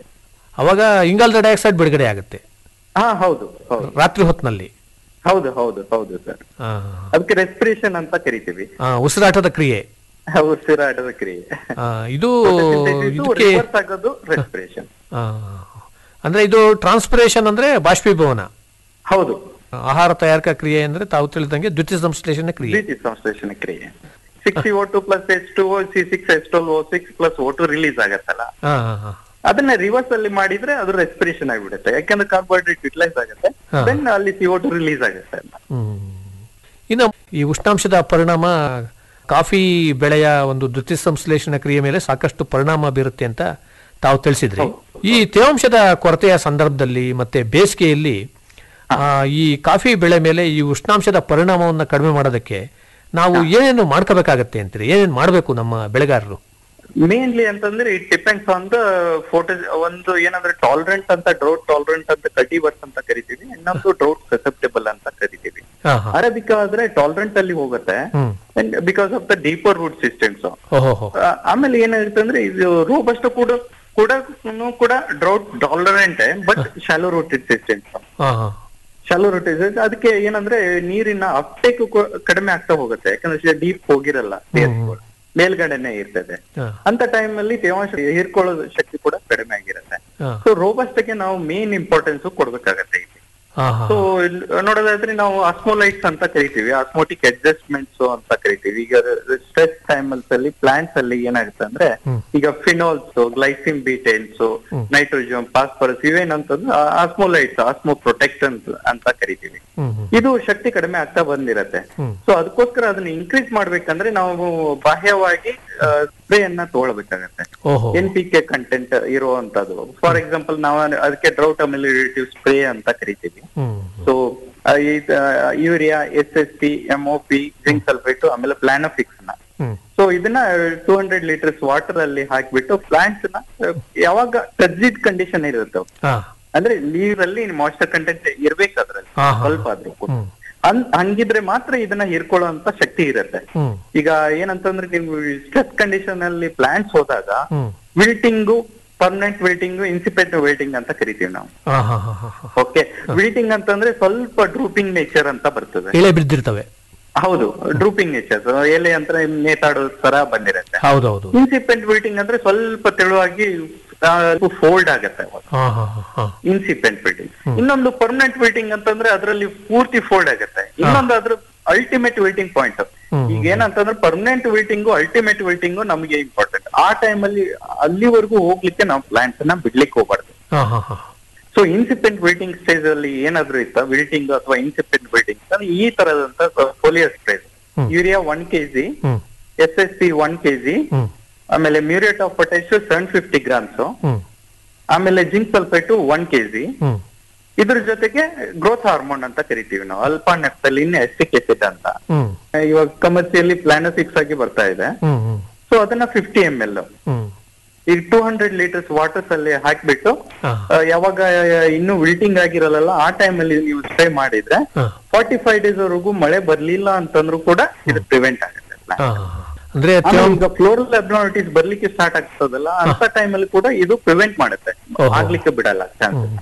ಅವಾಗ ಇಂಗಾಲದ ಡೈಆಕ್ಸೈಡ್ ಬಿಡುಗಡೆ ಆಗುತ್ತೆ ಹಾ ಹೌದು ಹೌದು ರಾತ್ರಿ ಹೊತ್ತಿನಲ್ಲಿ ಹೌದು ಹೌದು ಹೌದು ಸರ್ ಆ, ಅದಕ್ಕೆ ರೆಸ್ಪಿರೇಷನ್ ಅಂತ ಕರಿತೀವಿ ಆ, ಉಸಿರಾಟದ ಕ್ರಿಯೆ ಉಸಿರಾಟದ ಕ್ರಿಯೆ ಆ, ಇದು ಇದಕ್ಕೆ ರಿವರ್ಸ್ ಆಗೋದು ರೆಸ್ಪಿರೇಷನ್ ಆ, ಅಂದ್ರೆ ಇದು ಟ್ರಾನ್ಸ್ಪಿರೇಷನ್ ಅಂದ್ರೆ ಬಾಷ್ಪೀಭವನ ಹೌದು ಆಹಾರ ತಯಾರಕ ಕ್ರಿಯೆ ಅಂದ್ರೆ ತಾವು ತಿಳಿದಂಗೆ ದ್ವಿತೀಯ ಸಂಶ್ಲೇಷಣೆ ಕ್ರಿಯೆ ದ್ವಿತೀಯ ಸಂಶ್ಲೇಷಣೆ ಕ್ರಿಯೆ six O two plus H two O C six H two O six plus O two release ಆಗತ್ತಲ್ಲ ಹಾ ಹಾ ಹಾ ಅದನ್ನ ರಿವರ್ಸ್ ಅಲ್ಲಿ ಮಾಡಿದ್ರೆ ಅದು ರೆಸ್ಪಿರೇಷನ್ ಆಗಿಬಿಡುತ್ತೆ ಯಾಕಂದ್ರೆ ಕಾರ್ಬೋಹೈಡ್ರೇಟ್ ಯುಟಿಲೈಸ್ ಆಗುತ್ತೆ ಹಾ. ದೆನ್ ಅಲ್ಲಿ ಸಿ ಓ ಟು ರಿಲೀಸ್ ಆಗುತ್ತೆ ಅಂತ ಇನ್ನು ಈ ಉಷ್ಣಾಂಶದ ಪರಿಣಾಮ ಕಾಫಿ ಬೆಳೆಯ ಒಂದು ದ್ಯುತಿ ಸಂಶ್ಲೇಷಣಾ ಕ್ರಿಯೆ ಮೇಲೆ ಸಾಕಷ್ಟು ಪರಿಣಾಮ ಬೀರುತ್ತೆ ಅಂತ ತಾವು ತಿಳಿಸಿದ್ರಿ ಈ ತೇವಾಂಶದ ಕೊರತೆಯ ಸಂದರ್ಭದಲ್ಲಿ ಮತ್ತೆ ಬೇಸಿಗೆಯಲ್ಲಿ ಆ, ಈ ಕಾಫಿ ಬೆಳೆ ಮೇಲೆ ಈ ಉಷ್ಣಾಂಶದ ಪರಿಣಾಮವನ್ನು ಕಡಿಮೆ ಮಾಡೋದಕ್ಕೆ ನಾವು ಏನೇನು ಮಾಡ್ಕೋಬೇಕಾಗತ್ತೆ ಅಂತೀರಿ ಏನೇನು ಮಾಡಬೇಕು ನಮ್ಮ ಬೆಳೆಗಾರರು ಮೇನ್ಲಿ ಅಂತಂದ್ರೆ it depends on the photo ಒಂದು ಏನಂದ್ರೆ ಟಾಲರೆಂಟ್ ಅಂತ ಡ್ರೌಟ್ ಟಾಲರೆಂಟ್ ಅಂತ ಕಲ್ಟಿವರ್ಸ್ ಅಂತ ಕರಿತೀವಿ ಇನ್ನೊಂದು ಡ್ರೌಟ್ ಸಸೆಪ್ಟಬಲ್ ಅಂತ ಕರಿತೀವಿ ಹಾ ಹಾ ಅರೇಬಿಕಾ ಆದ್ರೆ ಟಾಲರೆಂಟ್ ಅಲ್ಲಿ ಹೋಗುತ್ತೆ hmm because of the deeper root systems ಓಹೋ ಆಮೇಲೆ ಏನಾಗುತ್ತೆ ಅಂದ್ರೆ ಇದು ರೋಬಸ್ಟ್ ಕೂಡ ಕೂಡ ಕೂಡ drought tolerant but shallow rooted systems ಹಾ ಹಾ ಶಾಲೋ ರೂಟೆಡ್ ಅದಕ್ಕೆ ಏನಂದ್ರೆ ನೀರಿನ ಅಪ್ಟೇಕ್ ಕಡಿಮೆ ಆಗ್ತಾ ಹೋಗುತ್ತೆ ಯಾಕಂದ್ರೆ ಡೀಪ್ ಹೋಗಿರಲ್ಲ ಬೇರ್ಗಳು. ಮೇಲ್ಗಡೆನೆ ಇರ್ತದೆ ಹಾ. ಅಂತ ಟೈಮ್ ಅಲ್ಲಿ ತೇವಾಂಶ ಹೀರ್ಕೊಳ್ಳೋ ಶಕ್ತಿ ಕೂಡ ಕಡಿಮೆ ಆಗಿರುತ್ತೆ ಹಾ. ಸೊ ರೋಬಸ್ಟ್ಗೆ ನಾವು ಮೇನ್ ಇಂಪಾರ್ಟೆನ್ಸ್ ಕೊಡ್ಬೇಕಾಗತ್ತೆ ಇಲ್ಲಿ ಹಾ ಹಾ ಸೊ ನೋಡೋದಾದ್ರೆ ನಾವು ಆಸ್ಮೋಲೈಟ್ಸ್ ಅಂತ ಕರಿತೀವಿ ಆಸ್ಮೋಟಿಕ್ ಅಡ್ಜಸ್ಟ್ಮೆಂಟ್ಸ್ ಅಂತ ಕರಿತೀವಿ ಈಗ ಸ್ಟ್ರೆಸ್ ಟೈಮಲ್ಸ್ ಅಲ್ಲಿ ಪ್ಲಾಂಟ್ಸ್ ಅಲ್ಲಿ ಏನಾಗುತ್ತೆ ಅಂದ್ರೆ ಈಗ phenols glycine betaines nitrogen phosphorus ಇವೇನಂತಂದ್ರೆ ಆಸ್ಮೋಲೈಟ್ಸ್ ಆಸ್ಮೋ ಪ್ರೊಟೆಕ್ಟನ್ಸ್ ಅಂತ ಕರಿತೀವಿ ಇದು ಶಕ್ತಿ ಕಡಿಮೆ ಆಗ್ತಾ ಬಂದಿರತ್ತೆ ಸೊ ಅದಕ್ಕೋಸ್ಕರ ಅದನ್ನ ಇನ್ಕ್ರೀಸ್ ಮಾಡ್ಬೇಕಂದ್ರೆ ನಾವು ಬಾಹ್ಯವಾಗಿ ಸ್ಪ್ರೇ ಅನ್ನ ತಗೊಳ್ಬೇಕಾಗತ್ತೆ ಓಹೋ ಎನ್ ಪಿ ಕೆ ಕಂಟೆಂಟ್ ಇರುವಂತದ್ದು ಫಾರ್ ಎಕ್ಸಾಂಪಲ್ ನಾವು ಅದಕ್ಕೆ ಡ್ರೌಟ್ ಅಮಿಲಿಟೇಟಿವ್ ಸ್ಪ್ರೇ ಅಂತ ಕರಿತೀವಿ hmm so urea S S P M O P zinc sulphate ಆಮೇಲೆ ಪ್ಲಾನೋಫಿಕ್ಸ್ ನ ಹ್ಮ್ ಸೊ ಇದನ್ನ ಟೂ ಹಂಡ್ರೆಡ್ ಲೀಟರ್ಸ್ ವಾಟರ್ ಅಲ್ಲಿ ಹಾಕ್ಬಿಟ್ಟು ಪ್ಲಾಂಟ್ಸ್ ನ ಆ, ಯಾವಾಗ ಟರ್ಜಿಡ್ ಕಂಡೀಷನ್ ಇರುತ್ತೆ ಅವು. ಹಾ ಅಂದ್ರೆ ನೀರಲ್ಲಿ ಮಾಯ್ಸ್ಚರ್ ಕಂಟೆಂಟ್ ಇರ್ಬೇಕು ಅದ್ರಲ್ಲಿ ಹಾ, ಹಾ. ಸ್ವಲ್ಪ ಆದ್ರೂ ಕೂಡ ಹಂಗ್- ಹಂಗಿದ್ರೆ ಮಾತ್ರ ಇದನ್ನ ಹೀರ್ಕೊಳ್ಳುವಂತ ಶಕ್ತಿ ಇರುತ್ತೆ ಹ್ಮ್ ಈಗ ಏನಂತಂದ್ರೆ ನೀವು ಸ್ಟ್ರೆಸ್ ಕಂಡೀಷನ್ ಅಲ್ಲಿ ಪ್ಲಾಂಟ್ಸ್ ಹೋದಾಗ hmm wilting permanent wilting incipient wilting ಅಂತ ಕರಿತೀವಿ ನಾವು ಹಾ ಹಾ ಹಾ ಹಾ ಹಾ. ಓಕೆ ವಿಲ್ಟಿಂಗ್ ಅಂತಂದ್ರೆ ಸ್ವಲ್ಪ ಡ್ರೂಪಿಂಗ್ ನೇಚರ್ ಅಂತ ಬರ್ತದೆ ಇಳೆ ಬಿದ್ದಿರ್ತವೆ ಹೌದು ಡ್ರೂಪಿಂಗ್ ನೇಚರ್ ಎಲೆ ಅಂತ ನೇತಾಡೋ ತರ ಬಂದಿರುತ್ತೆ ಹೌದೌದು ಇನ್ಸಿಪೆಂಟ್ ವಿಲ್ಟಿಂಗ್ ಅಂದ್ರೆ ಸ್ವಲ್ಪ ತೆಳುವಾಗಿ ಫೋಲ್ಡ್ ಆಗತ್ತೆ ಹಾ ಹಾ ಹಾ ಹಾ ಇನ್ಸಿಪೆಂಟ್ ವಿಲ್ಟಿಂಗ್ ಇನ್ನೊಂದು ಪರ್ಮನೆಂಟ್ ವಿಲ್ಟಿಂಗ್ ಅಂತಂದ್ರೆ ಅದರಲ್ಲಿ ಪೂರ್ತಿ ಫೋಲ್ಡ್ ಆಗುತ್ತೆ ಇನ್ನೊಂದು ಅದ್ರ ಅಲ್ಟಿಮೇಟ್ ವಿಲ್ಟಿಂಗ್ ಪಾಯಿಂಟ್ ಈಗ ಏನಂತಂದ್ರೆ ಪರ್ಮನೆಂಟ್ ವಿಲ್ಟಿಂಗು ಅಲ್ಟಿಮೇಟ್ ವಿಲ್ಟಿಂಗು ನಮಗೆ ಇಂಪಾರ್ಟೆಂಟ್ ಆ ಟೈಮ್ ಅಲ್ಲಿ ಅಲ್ಲಿವರೆಗೂ ಹೋಗ್ಲಿಕ್ಕೆ ನಾವು ಪ್ಲಾಂಟ್ಸ್ ನ ಬಿಡ್ಲಿಕ್ಕೆ ಹೋಗ್ಬಾರ್ದು ಹಾ ಹಾ ಹಾ ಸೊ ಇನ್ಸಿಪೆಂಟ್ ವಿಲ್ಟಿಂಗ್ ಸ್ಟೇಜ್ ಅಲ್ಲಿ ಏನಾದ್ರೂ ಇತ್ತ ವಿಲ್ಟಿಂಗ್ ಅಥವಾ ಇನ್ಸಿಪೆಂಟ್ ವಿಲ್ಟಿಂಗ್ ಈ ತರದಂತ foliar sprays urea one KG hmm S S P one KG hmm ಆಮೇಲೆ muriate of potash seven fifty grams hmm ಆಮೇಲೆ zinc sulphate one KG hmm ಇದ್ರ ಜೊತೆಗೆ ಗ್ರೋತ್ ಹಾರ್ಮೋನ್ ಅಂತ ಕರಿತೀವಿ ನಾವು ಅಲ್ಫಾ ನೆಫ್ತಲಿನ್ ಎಸ್ಟಿಕ್ ಎಸಿಡ್ ಅಂತ ಹ್ಮ್ ಇವಾಗ ಕಮರ್ಷಿಯಲಿ ಪ್ಲಾನೋಸಿಕ್ಸ್ ಆಗಿ ಬರ್ತಾ ಇದೆ ಹ್ಮ್ ಹ್ಮ್ ಸೊ ಅದನ್ನ ಫಿಫ್ಟಿ ಎಂ ಎಲ್ ಹ್ಮ್ ಈಗ ಟೂ ಹಂಡ್ರೆಡ್ ಲೀಟರ್ಸ್ ವಾಟರ್ಸ್ ಅಲ್ಲಿ ಹಾಕ್ಬಿಟ್ಟು ಹಾ. ಆ, ಯಾವಾಗ ಇನ್ನು ವಿಲ್ಟಿಂಗ್ ಆಗಿರಲ್ಲ ಆ ಟೈಮ್ ಅಲ್ಲಿ ನೀವು ಸ್ಪ್ರೇ ಮಾಡಿದ್ರೆ ಹಾ. ಫಾರ್ಟಿ ಫೈವ್ ಡೇಸ್ ವರೆಗೂ ಮಳೆ ಬರ್ಲಿಲ್ಲ ಅಂತಂದ್ರೂ ಕೂಡ ಇದು ಪ್ರಿವೆಂಟ್ ಆಗುತ್ತೆ ಹಾ ಹಾ ಹಾ. ಅಂದ್ರೆ ಆಮೇಲೆ ತೇವಾಂಶ ಈಗ ಫ್ಲೋರಲ್ ಅಬ್ನಾರ್ಟಿಸ್ ಬರ್ಲಿಕ್ಕೆ ಸ್ಟಾರ್ಟ್ ಆಗ್ತದಲ್ಲ ಅಂತ ಟೈಮ್ ಅಲ್ಲಿ ಕೂಡ ಇದು ಪ್ರಿವೆಂಟ್ ಮಾಡುತ್ತೆ ಓಹೋ. ಆಗ್ಲಿಕ್ಕೆ ಬಿಡಲ್ಲ ಚಾನ್ಸಸ್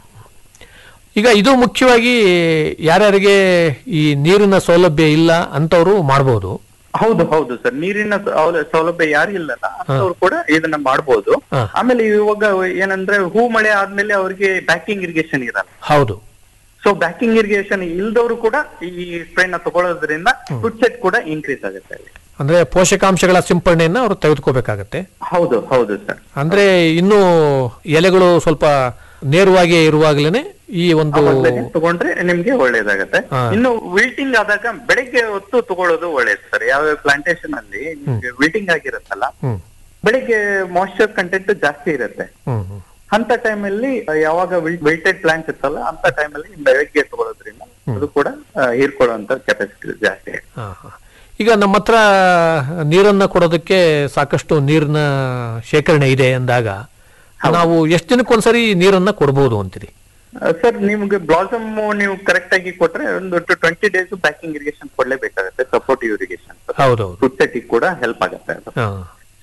ಈಗ ಇದು ಮುಖ್ಯವಾಗಿ ಯಾರ್ಯಾರಿಗೆ ಈ ನೀರಿನ ಸೌಲಭ್ಯ ಇಲ್ಲ ಅಂತವರು ಮಾಡಬಹುದು ಹೌದು ಹೌದು ಸರ್ ನೀರಿನ ಸೌಲ- ಸೌಲಭ್ಯ ಯಾರು ಇಲ್ಲಲ್ಲ ಅಂತವ್ರು ಕೂಡ ಇದನ್ನ ಮಾಡ್ಬೋದು ಹಾ. ಆಮೇಲೆ ಇವಾಗ ಏನಂದ್ರೆ ಹೂ ಮಳೆ ಆದ್ಮೇಲೆ ಅವ್ರಿಗೆ ಬ್ಯಾಕಿಂಗ್ ಇರಿಗೇಷನ್ ಇರಲ್ಲ ಹೌದು ಸೊ ಬ್ಯಾಕಿಂಗ್ ಇರಿಗೇಷನ್ ಇಲ್ದವ್ರು ಕೂಡ ಈ ಸ್ಪ್ರೇನ ತಗೊಳ್ಳೋದ್ರಿಂದ ಫುಡ್ ಸೆಟ್ ಕೂಡ ಇನ್ಕ್ರೀಸ್ ಆಗುತ್ತೆ ಅಲ್ಲಿ ಅಂದ್ರೆ ಪೋಷಕಾಂಶಗಳ ಸಿಂಪರಣೆಯನ್ನ ಅವರು ತೆಗೆದುಕೋಬೇಕಾಗತ್ತೆ ಹೌದು ಹೌದು ಸರ್ ಅಂದ್ರೆ ಇನ್ನು ಎಲೆಗಳು ಸ್ವಲ್ಪ ನೇರವಾಗಿ ಇರುವಾಗಲೇನೆ ಈ ಒಂದು ತಗೊಂಡ್ರೆ ನಿಮ್ಗೆ ಒಳ್ಳೇದಾಗತ್ತೆ ಹಾ. ಇನ್ನು ವಿಲ್ಟಿಂಗ್ ಆದಾಗ ಬೆಳಿಗ್ಗೆ ಹೊತ್ತು ತಗೊಳ್ಳೋದು ಒಳ್ಳೇದು ಸರ್ ಯಾವ ಪ್ಲಾಂಟೇಶನ್ ಅಲ್ಲಿ ನಿಮ್ಗೆ ವಿಲ್ಟಿಂಗ್ ಆಗಿರುತ್ತಲ್ಲ ಹ್ಮ್ ಬೆಳಿಗ್ಗೆ ಮಾಯ್ಸ್ಚರ್ ಕಂಟೆಂಟ್ ಜಾಸ್ತಿ ಇರುತ್ತೆ ಹ್ಮ್ ಹ್ಮ್ ಅಂತ ಟೈಮ್ ಅಲ್ಲಿ ಯಾವಾಗ ವಿಲ್ಟೆಡ್ ಪ್ಲಾಂಟ್ಸ್ ಇರ್ತಲ್ಲ ಅಂತ ಟೈಮ್ ಅಲ್ಲಿ ಬೆಳಗ್ಗೆ ತಗೊಳ್ಳೋದ್ರಿಂದ ಅದು ಕೂಡ ಆ, ಹೀರ್ಕೊಳ್ಳುವಂತ ಕೆಪಾಸಿಟಿ ಜಾಸ್ತಿ ಇದೆ ಹಾ, ಹಾ. ಈಗ ನಮ್ಮ ಹತ್ರ ನೀರನ್ನ ಕೊಡೋದಕ್ಕೆ ಸಾಕಷ್ಟು ನೀರಿನ ಶೇಖರಣೆ ಇದೆ ಅಂದಾಗ ನಾವು ಎಷ್ಟು ದಿನಕ್ಕೊಂದ್ಸರಿ ನೀರನ್ನ ಕೊಡಬಹುದು ಅಂತೀರಿ ಸರ್ ನಿಮ್ಗೆ ಬ್ಲಾಸಮ್ ನೀವು ಕರೆಕ್ಟ್ ಆಗಿ ಕೊಟ್ರೆ ಒಂದು ಟ್ವೆಂಟಿ ಡೇಸ್ ಬ್ಯಾಕಿಂಗ್ ಇರಿಗೇಷನ್ ಕೊಡ್ಲೇಬೇಕಾಗುತ್ತೆ ಸಪೋರ್ಟಿವ್ ಇರಿಗೇಷನ್ ಹೌದೌದು ಫುಡ್ ಸೆಟ್ಟಿಗೆ ಕೂಡ ಹೆಲ್ಪ್ ಆಗುತ್ತೆ ಅದು ಹಾ ಸೊ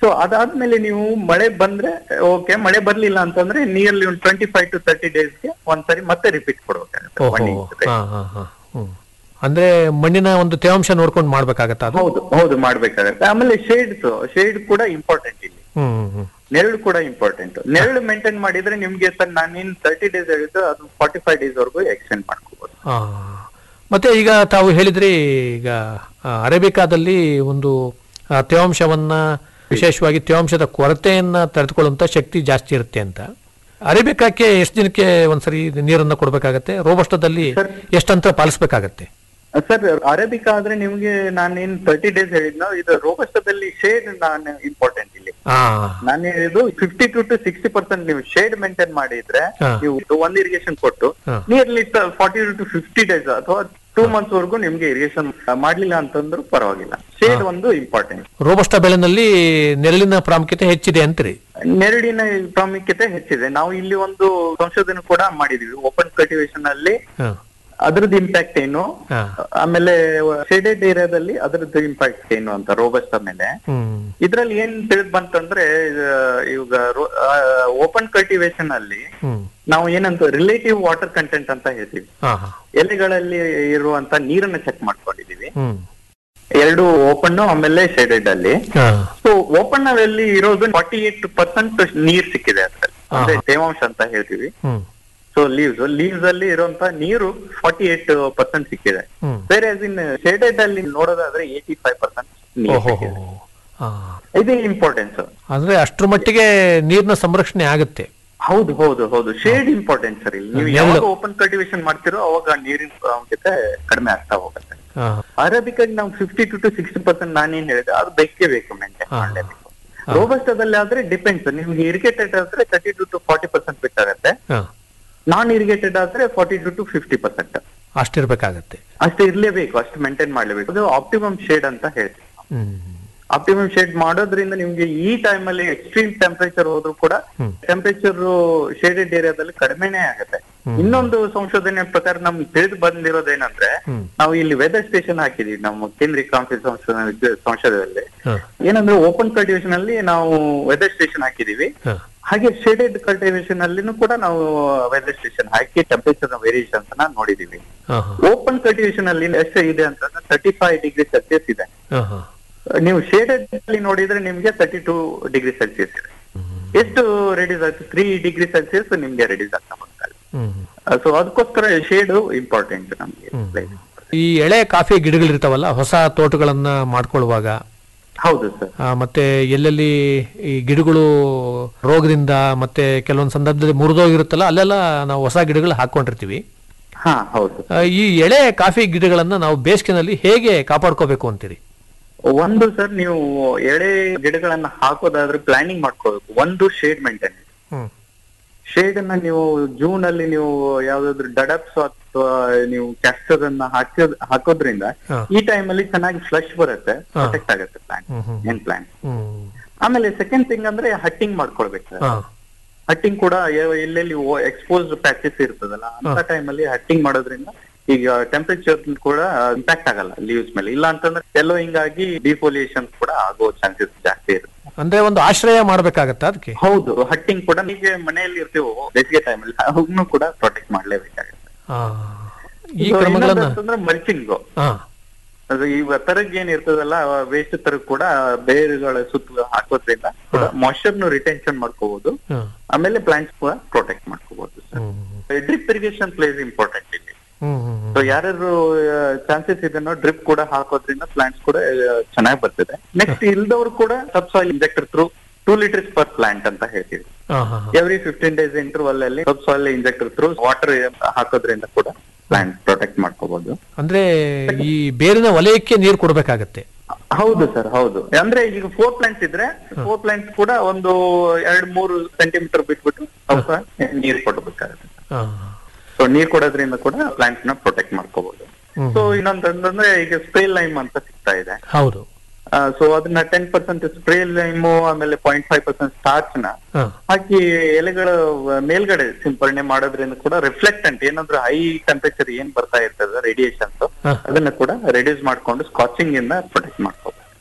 ಸೊ ಅದಾದ್ಮೇಲೆ ನೀವು ಮಳೆ ಬಂದ್ರೆ ಓಕೆ ಮಳೆ ಬರ್ಲಿಲ್ಲ ಅಂತಂದ್ರೆ ನಿಯರ್ಲಿ ಒಂದು ಟ್ವೆಂಟಿ ಫೈವ್ ಟು ತರ್ಟಿ ಡೇಸ್ಗೆ ಒಂದ್ಸರಿ ಮತ್ತೆ ರಿಪೀಟ್ ಕೊಡ್ಬೇಕಾಗುತ್ತೆ ಓಹೋ ಮಣ್ಣಿನ ಜೊತೆ. ಹಾ ಹಾ ಹಾ ಹ್ಮ್ ಅಂದ್ರೆ ಮಣ್ಣಿನ ಒಂದು ತೇವಾಂಶ ನೋಡ್ಕೊಂಡು ಮಾಡ್ಬೇಕಾಗತ್ತ ಅದು ಹೌದು ಹೌದು ಮಾಡ್ಬೇಕಾಗತ್ತೆ ಆಮೇಲೆ ಶೇಡ್ಸ್ ಶೇಡ್ ಕೂಡ ಇಂಪಾರ್ಟೆಂಟ್ ಇಲ್ಲಿ ಹ್ಮ್ ಹ್ಮ್, ಹ್ಮ್ ನೆರಳು ಕೂಡ ಇಂಪಾರ್ಟೆಂಟ್ ನೆರಳು ಮೇಂಟೈನ್ ಮಾಡಿದ್ರೆ ನಿಮ್ಗೆ ಸರ್ ನಾನೇನ್ ತರ್ಟಿ ಡೇಸ್ ಹೇಳಿದ್ದು ಅದು ಫಾರ್ಟಿ ಫೈವ್ ಡೇಸ್ ವರೆಗೂ ಎಕ್ಸ್ಟೆಂಡ್ ಮಾಡ್ಕೋಬಹುದು ಆ, ಮತ್ತೆ ಈಗ ತಾವು ಹೇಳಿದ್ರಿ ಈಗ ಆ, ಅರೇಬಿಕಾದಲ್ಲಿ ಒಂದು ಆ, ತೇವಾಂಶವನ್ನ ವಿಶೇಷವಾಗಿ ತೇವಾಂಶದ ಕೊರತೆಯನ್ನ ತಡೆದುಕೊಳ್ಳುವಂತ ಶಕ್ತಿ ಜಾಸ್ತಿ ಇರುತ್ತೆ ಅಂತ ಅರೇಬಿಕಾಕ್ಕೆ ಎಷ್ಟು ದಿನಕ್ಕೆ ಒಂದ್ಸರಿ ನೀರನ್ನ ಕೊಡ್ಬೇಕಾಗತ್ತೆ ರೋಬಸ್ಟದಲ್ಲಿ ಎಷ್ಟಂತರ ಪಾಲಿಸ್ಬೇಕಾಗತ್ತೆ ಸರ್ ಅರೇಬಿಕಾ ಆದ್ರೆ ನಿಮ್ಗೆ ನಾನೇನ್ ತರ್ಟಿ ಡೇಸ್ ಹೇಳಿದ್ನೋ ಇದು ರೋಬಸ್ಟದಲ್ಲಿ ಶೇಡ್ ನಾನು ಇಂಪಾರ್ಟೆಂಟ್ ಇಲ್ಲಿ ಆ ನಾನು ಹೇಳಿದ್ದು fifty to to sixty percent ನೀವು ಶೇಡ್ ಮೇಂಟೈನ್ ಮಾಡಿದ್ರೆ ಹಾ. ನೀವು ಒಂದ್ ಇರಿಗೇಷನ್ ಕೊಟ್ಟು ಹಾ. Nearly forty to fifty days ಅಥವಾ ಟೂ ಮಂತ್ಸ್ ವರೆಗೂ ನಿಮ್ಗೆ ಇರಿಗೇಷನ್ ಮಾಡ್ಲಿಲ್ಲ ಅಂತಂದ್ರೂ ಪರವಾಗಿಲ್ಲ ಶೇಡ್ ಒಂದು ಇಂಪಾರ್ಟೆಂಟ್ ರೋಬಸ್ಟ ಬೆಳೆನಲ್ಲಿ ನೆರಳಿನ ಪ್ರಾಮುಖ್ಯತೆ ಹೆಚ್ಚಿದೆ ಅಂತೀರಿ ನೆರಳಿನ ಪ್ರಾಮುಖ್ಯತೆ ಹೆಚ್ಚಿದೆ ನಾವು ಇಲ್ಲಿ ಒಂದು ಸಂಶೋಧನೆ ಕೂಡ ಮಾಡಿದೀವಿ ಓಪನ್ ಕಲ್ಟಿವೇಶನ್ ಅಲ್ಲಿ ಹಾ. ಅದ್ರದ್ದು ಇಂಪ್ಯಾಕ್ಟ್ ಏನು ಹಾ. ಆಮೇಲೆ ಶೇಡೆಡ್ ಏರಿಯಾದಲ್ಲಿ ಅದ್ರದ್ದು ಇಂಪ್ಯಾಕ್ಟ್ ಏನು ಅಂತ ರೋಬಸ್ಟ ಮೇಲೆ ಹ್ಮ್ ಇದ್ರಲ್ಲಿ ಏನ್ ತಿಳಿದ್ ಬಂತಂದ್ರೆ ಇದು ಇವಾಗ ಓಪನ್ ಕಲ್ಟಿವೇಶನ್ ಅಲ್ಲಿ ಹ್ಮ್ ನಾವು ಏನಂತ ರಿಲೇಟಿವ್ ವಾಟರ್ ಕಂಟೆಂಟ್ ಅಂತ ಹೇಳ್ತೀವಿ ಹಾ ಹಾ ಎಲೆಗಳಲ್ಲಿ ಇರುವಂತ ನೀರನ್ನ ಚೆಕ್ ಮಾಡ್ಕೊಂಡಿದೀವಿ ಹ್ಮ್ ಎರಡು ಓಪನ್ ಆಮೇಲೆ ಶೇಡೆಡ್ ಅಲ್ಲಿ ಹಾ ಸೊ ಓಪನ್ ಅಲ್ಲಿ ಇರೋದು ಫಾರ್ಟಿ ಏಟ್ ಪರ್ಸೆಂಟ್ ನೀರ್ ಸಿಕ್ಕಿದೆ ಅದ್ರಲ್ಲಿ ಅಂದ್ರೆ ತೇವಾಂಶ ಅಂತ ಹೇಳ್ತೀವಿ ಹ್ಮ್ ಸೊ ಲೀವ್ಸ್ ಲೀವ್ಸ್ ಅಲ್ಲಿ ಇರುವಂತ ನೀರು ಫಾರ್ಟಿ ಏಟ್ ಪರ್ಸೆಂಟ್ ಸಿಕ್ಕಿದೆ ಹ್ಮ್ ಬೇರೆ ಇನ್ ಶೇಡೆಡ್ ಅಲ್ಲಿ ನೋಡೋದಾದ್ರೆ ಏಯ್ಟಿ ಫೈವ್ ಪರ್ಸೆಂಟ್ ನೀರು ಓಹೋ ಸಿಕ್ಕಿದೆ ಹಾ ಇದು ಇಂಪಾರ್ಟೆನ್ಸ್ ಅಂದ್ರೆ ಅಷ್ಟ್ರ ಮಟ್ಟಿಗೆ ನೀರಿನ ಸಂರಕ್ಷಣೆ ಆಗುತ್ತೆ ಹೌದು ಹೌದು ಹೌದು ಶೇಡ್ ಇಂಪಾರ್ಟೆಂಟ್ ಸರ್ ಇಲ್ಲಿ ನೀವು ನೆರಳು. ಯಾವಾಗ ಓಪನ್ ಕಲ್ಟಿವೇಶನ್ ಮಾಡ್ತಿರೋ ಅವಾಗ ನೀರಿನ ಪ್ರಾಮುಖ್ಯತೆ ಕಡಿಮೆ ಆಗ್ತಾ ಹೋಗುತ್ತೆ ಹಾ ಅರೇಬಿಕಾಗಿ ನಾವು fifty to to sixty percent ನಾನೇನ್ ಹೇಳಿದೆ ಅದು ಬೇಕೇ ಬೇಕು ಮೇಂಟೈನ್ ಹಾ. ಮಾಡಲೇಬೇಕು ರೋಬಸ್ಟದಲ್ಲಿ ಆದ್ರೆ ಡಿಪೆಂಡ್ಸ್ ನಿಮ್ಗೆ ಇರಿಗೇಟೆಡ್ ಆದ್ರೆ thirty to to forty percent ಬೇಕಾಗತ್ತೆ ಹಾ ನಾನ್ ಇರಿಗೇಟೆಡ್ ಆದ್ರೆ forty to to fifty percent ಅಷ್ಟಿರ್ಬೇಕಾಗತ್ತೆ ಅಷ್ಟೇ ಇರ್ಲೇಬೇಕು ಅಷ್ಟು ಮೇಂಟೈನ್ ಮಾಡ್ಲೇಬೇಕು ಅದು ಆಪ್ಟಿಮಮ್ ಶೇಡ್ ಅಂತ ಹೇಳ್ತೀವಿ ಹ್ಮ್ ಆಪ್ಟಿಮಮ್ ಶೇಡ್ ಮಾಡೋದ್ರಿಂದ ನಿಮ್ಗೆ ಈ ಟೈಮ್ ಅಲ್ಲಿ ಎಕ್ಸ್ಟ್ರೀಮ್ ಟೆಂಪರೇಚರ್ ಹೋದ್ರು ಕೂಡ ಹ್ಮ್. ಟೆಂಪರೇಚರ್ ಶೇಡೆಡ್ ಏರಿಯಾದಲ್ಲಿ ಕಡಿಮೆನೇ ಆಗುತ್ತೆ ಇನ್ನೊಂದು ಸಂಶೋಧನೆ ಪ್ರಕಾರ ನಮ್ಗೆ ತಿಳಿದು ಬಂದಿರೋದೇನಂದ್ರೆ ಹ್ಮ್. ನಾವು ಇಲ್ಲಿ ವೆದರ್ ಸ್ಟೇಷನ್ ಹಾಕಿದೀವಿ ನಮ್ಮ ಕೇಂದ್ರೀಯ ಕಾಂಫಿ ಸಂಶೋಧನೆ ಸಂಶೋಧನೆಯಲ್ಲಿ ಹಾ ಏನಂದ್ರೆ ಓಪನ್ ಕಲ್ಟಿವೇಶನ್ ಅಲ್ಲಿ ನಾವು ವೆದರ್ ಸ್ಟೇಷನ್ ಹಾಕಿದೀವಿ ಹಾ ಹಾಗೆ ಶೇಡೆಡ್ ಕಲ್ಟಿವೇಶನ್ ಅಲ್ಲಿನೂ ಕೂಡ ನಾವು ವೆದರ್ ಸ್ಟೇಷನ್ ಹಾಕಿ ಟೆಂಪರೇಚರ್ ವೇರಿಯೇಷನ್ಸ್ ನ ನೋಡಿದೀವಿ ಹಾ ಹಾ ಓಪನ್ ಕಲ್ಟಿವೇಶನ್ ಅಲ್ಲಿ ಎಷ್ಟು ಇದೆ ಅಂತಂದ್ರೆ ತರ್ಟಿ ಫೈವ್ ಡಿಗ್ರಿ ಸೆಲ್ಸಿಯಸ್ ಇದೆ ಹಾ ಹಾ ನೀವು ಶೇಡೆಡ್ ಅಲ್ಲಿ ನೋಡಿದ್ರೆ ನಿಮ್ಗೆ ತರ್ಟಿ ಟೂ ಡಿಗ್ರಿ ಸೆಲ್ಸಿಯಸ್ ಇದೆ ಎಷ್ಟು ರೆಡ್ಯೂಸ್ ಆಗ್ತದೆ ತ್ರೀ ಡಿಗ್ರಿ ಸೆಲ್ಸಿಯಸ್ ನಿಮ್ಗೆ ರೆಡ್ಯೂಸ್ ಆಗ್ತಾ ಬರ್ತಾರೆ ಹ್ಮ್ ಸೊ ಅದಕ್ಕೋಸ್ಕರ ಶೇಡ್ ಇಂಪಾರ್ಟೆಂಟ್ ನಮ್ಗೆ ಈ ಎಳೆ ಕಾಫಿ ಗಿಡಗಳಿರ್ತಾವಲ್ಲ ಹೊಸ ತೋಟಗಳನ್ನ ಮಾಡ್ಕೊಳ್ಳುವಾಗ ಹೌದು ಸರ್ ಆ, ಮತ್ತೆ ಎಲ್ಲೆಲ್ಲಿ ಈ ಗಿಡಗಳು ರೋಗದಿಂದ ಮತ್ತೆ ಕೆಲವೊಂದು ಸಂದರ್ಭದಲ್ಲಿ ಮುರಿದೋಗಿರುತ್ತಲ್ಲ ಅಲ್ಲೆಲ್ಲ ನಾವು ಹೊಸ ಗಿಡಗಳು ಹಾಕೊಂಡಿರ್ತೀವಿ ಹಾ ಹೌದು ಆ, ಈ ಎಳೆ ಕಾಫಿ ಗಿಡಗಳನ್ನ ನಾವು ಬೇಸಿಗೆನಲ್ಲಿ ಹೇಗೆ ಕಾಪಾಡ್ಕೋಬೇಕು ಅಂತೀರಿ ಒಂದು ಸರ್ ನೀವು ಎಳೆ ಗಿಡಗಳನ್ನ ಹಾಕೋದಾದ್ರೆ ಪ್ಲಾನಿಂಗ್ ಮಾಡ್ಕೋಬೇಕು ಒಂದು ಶೇಡ್ ಮೇಂಟೈನ್ ಹ್ಮ್ ಶೇಡ್ ಅನ್ನ ನೀವು ಜೂನ್ ಅಲ್ಲಿ ನೀವು ಯಾವ್ದಾದ್ರು ಡಡಪ್ಸ್ ಅಥವಾ ನೀವು ಕ್ಯಾಸ್ಟರ್ ಅನ್ನ ಹಾಕೋದ್ ಹಾಕೋದ್ರಿಂದ ಹಾ. ಈ ಟೈಮ್ ಅಲ್ಲಿ ಚೆನ್ನಾಗಿ ಫ್ಲಶ್ ಬರುತ್ತೆ ಹಾ. ಪ್ರೊಟೆಕ್ಟ್ ಆಗುತ್ತೆ ಪ್ಲಾಂಟ್ ಹ್ಮ್ ಹ್ಮ್ ಏನ್ ಪ್ಲಾಂಟ್ ಹ್ಮ್ ಆಮೇಲೆ ಸೆಕೆಂಡ್ ಥಿಂಗ್ ಅಂದ್ರೆ ಹಟ್ಟಿಂಗ್ ಮಾಡ್ಕೊಳ್ಬೇಕು ಹಾ ಹಟ್ಟಿಂಗ್ ಕೂಡ ಯಾವ- ಎಲ್ಲೆಲ್ಲಿ ಎಕ್ಸ್ಪೋಸ್ಡ್ ಪ್ಯಾಚಸ್ ಇರ್ತದಲ್ಲ ಅಂತ ಟೈಮ್ ಅಲ್ಲಿ ಹಟ್ಟಿಂಗ್ ಮಾಡೋದ್ರಿಂದ ಈಗ ಟೆಂಪರೇಚರ್ ಕೂಡ ಇಂಪ್ಯಾಕ್ಟ್ ಆಗಲ್ಲ ಲೀವ್ಸ್ ಮೇಲೆ ಇಲ್ಲ ಅಂತಂದ್ರೆ ಎಲ್ಲೋ ಹಿಂಗಾಗಿ ಡಿಫೋಲಿಯೇಷನ್ ಕೂಡ ಆಗೋ ಚಾನ್ಸಸ್ ಜಾಸ್ತಿ ಇರುತ್ತೆ ಅಂದ್ರೆ ಒಂದು ಆಶ್ರಯ ಮಾಡ್ಬೇಕಾಗತ್ತಾ ಅದಕ್ಕೆ ಹೌದು ಹಟ್ಟಿಂಗ್ ಕೂಡ ಈಗ ಮನೆಯಲ್ಲಿ ಇರ್ತೀವೋ ಬೇಸಿಗೆ ಟೈಮ್ ಅಲ್ಲಿ ಅವನು ಕೂಡ ಪ್ರೊಟೆಕ್ಟ್ ಮಾಡ್ಲೇಬೇಕಾಗುತ್ತೆ ಆ, ಈ ಕ್ರಮಗಳನ್ನ ಅಂತಂದ್ರೆ ಮಲ್ಚಿಂಗ್ ಹಾ ಅದು ಈಗ ತರಗ್ ಏನ್ ಇರ್ತದಲ್ಲ ವೇಸ್ಟ್ ತರಗ್ ಕೂಡ ಬೇರುಗಳ ಸುತ್ತ ಹಾಕೋದ್ರಿಂದ ಕೂಡ ಮಾಯ್ಚರ್ ನು ರಿಟೆನ್ಷನ್ ಮಾಡ್ಕೋಬಹುದು ಹಾ ಆಮೇಲೆ ಪ್ಲಾಂಟ್ಸ್ ಕೂಡ ಪ್ರೊಟೆಕ್ಟ್ ಮಾಡ್ಕೋಬಹುದು hmm drip irrigation place important ಇಲ್ಲಿ ಹ್ಮ್ ಹ್ಮ್ ಹ್ಮ್ ಸೊ ಯಾರ್ಯಾರು ಚಾನ್ಸಸ್ ಇದನ್ನೋ ಡ್ರಿಪ್ ಕೂಡ ಹಾಕೋದ್ರಿಂದ ಪ್ಲಾಂಟ್ಸ್ ಕೂಡ ಚೆನ್ನಾಗಿ ಬರ್ತದೆ ನೆಕ್ಸ್ಟ್ ಇಲ್ದವ್ರು ಕೂಡ subsoil injector through two litres per plant ಅಂತ ಹೇಳ್ತೀವಿ ಹಾ ಹಾ ಹಾ. ಎವ್ರಿ ಫಿಫ್ಟೀನ್ ಡೇಸ್ ಇಂಟರ್ವಲ್ ಅಲ್ಲಿ subsoil injector through water ಹಾಕೋದ್ರಿಂದ ಕೂಡ ಪ್ಲಾಂಟ್ ಪ್ರೊಟೆಕ್ಟ್ ಮಾಡ್ಕೋಬಹುದು ಅಂದ್ರೆ ಈ ಬೇರಿನ ವಲಯಕ್ಕೆ ನೀರು ಕೊಡ್ಬೇಕಾಗತ್ತೆ ಹೌದು ಸರ್ ಹೌದು ಅಂದ್ರೆ ಈಗ ಫೋರ್ ಪ್ಲಾಂಟ್ಸ್ ಇದ್ರೆ ಫೋರ್ ಪ್ಲಾಂಟ್ಸ್ ಕೂಡ ಒಂದು ಎರಡ್ ಮೂರು ಸೆಂಟಿಮೀಟರ್ ಬಿಟ್ಬಿಟ್ಟು ಅವಕ್ಕ ನೀರ್ ಕೊಡ್ಬೇಕಾಗುತ್ತೆ ಹಾ ಸೊ ನೀರ್ ಕೊಡೋದ್ರಿಂದ ಕೂಡ ಪ್ಲಾಂಟ್ಸ್ ನ ಪ್ರೊಟೆಕ್ಟ್ ಮಾಡ್ಕೋಬಹುದು ಹ್ಮ್. ಸೊ ಇನ್ನೊಂದಂದ್ರೆ ಈಗ ಸ್ಪ್ರೇ ಲೈಮ್ ಅಂತ ಸಿಗ್ತಾ ಇದೆ ಹೌದು ಸೊ ಅದನ್ನ ಟೆನ್ ಪರ್ಸೆಂಟ್ ಸ್ಪ್ರೇ ಲೈಮು ಆಮೇಲೆ ಪಾಯಿಂಟ್ ಫೈವ್ ಪರ್ಸೆಂಟ್ ಸ್ಟಾರ್ಚ್ ನ ಹಾ ಹಾಕಿ ಎಲೆಗಳ ಮೇಲ್ಗಡೆ ಸಿಂಪರಣೆ ಮಾಡೋದ್ರಿಂದ ಕೂಡ ರಿಫ್ಲೆಕ್ಟೆಂಟ್ ಏನಂದ್ರೆ ಹೈ ಟೆಂಪರೇಚರ್ ಏನ್ ಬರ್ತಾ ಇರ್ತದೆ ರೇಡಿಯೇಷನ್ಸ್ ಹಾ. ಅದನ್ನ ಕೂಡ ರೆಡ್ಯೂಸ್ ಮಾಡ್ಕೊಂಡು ಸ್ಕಾಚಿಂಗ್ ಇಂದ ಪ್ರೊಟೆಕ್ಟ್ ಮಾಡ್ಕೋಬಹುದು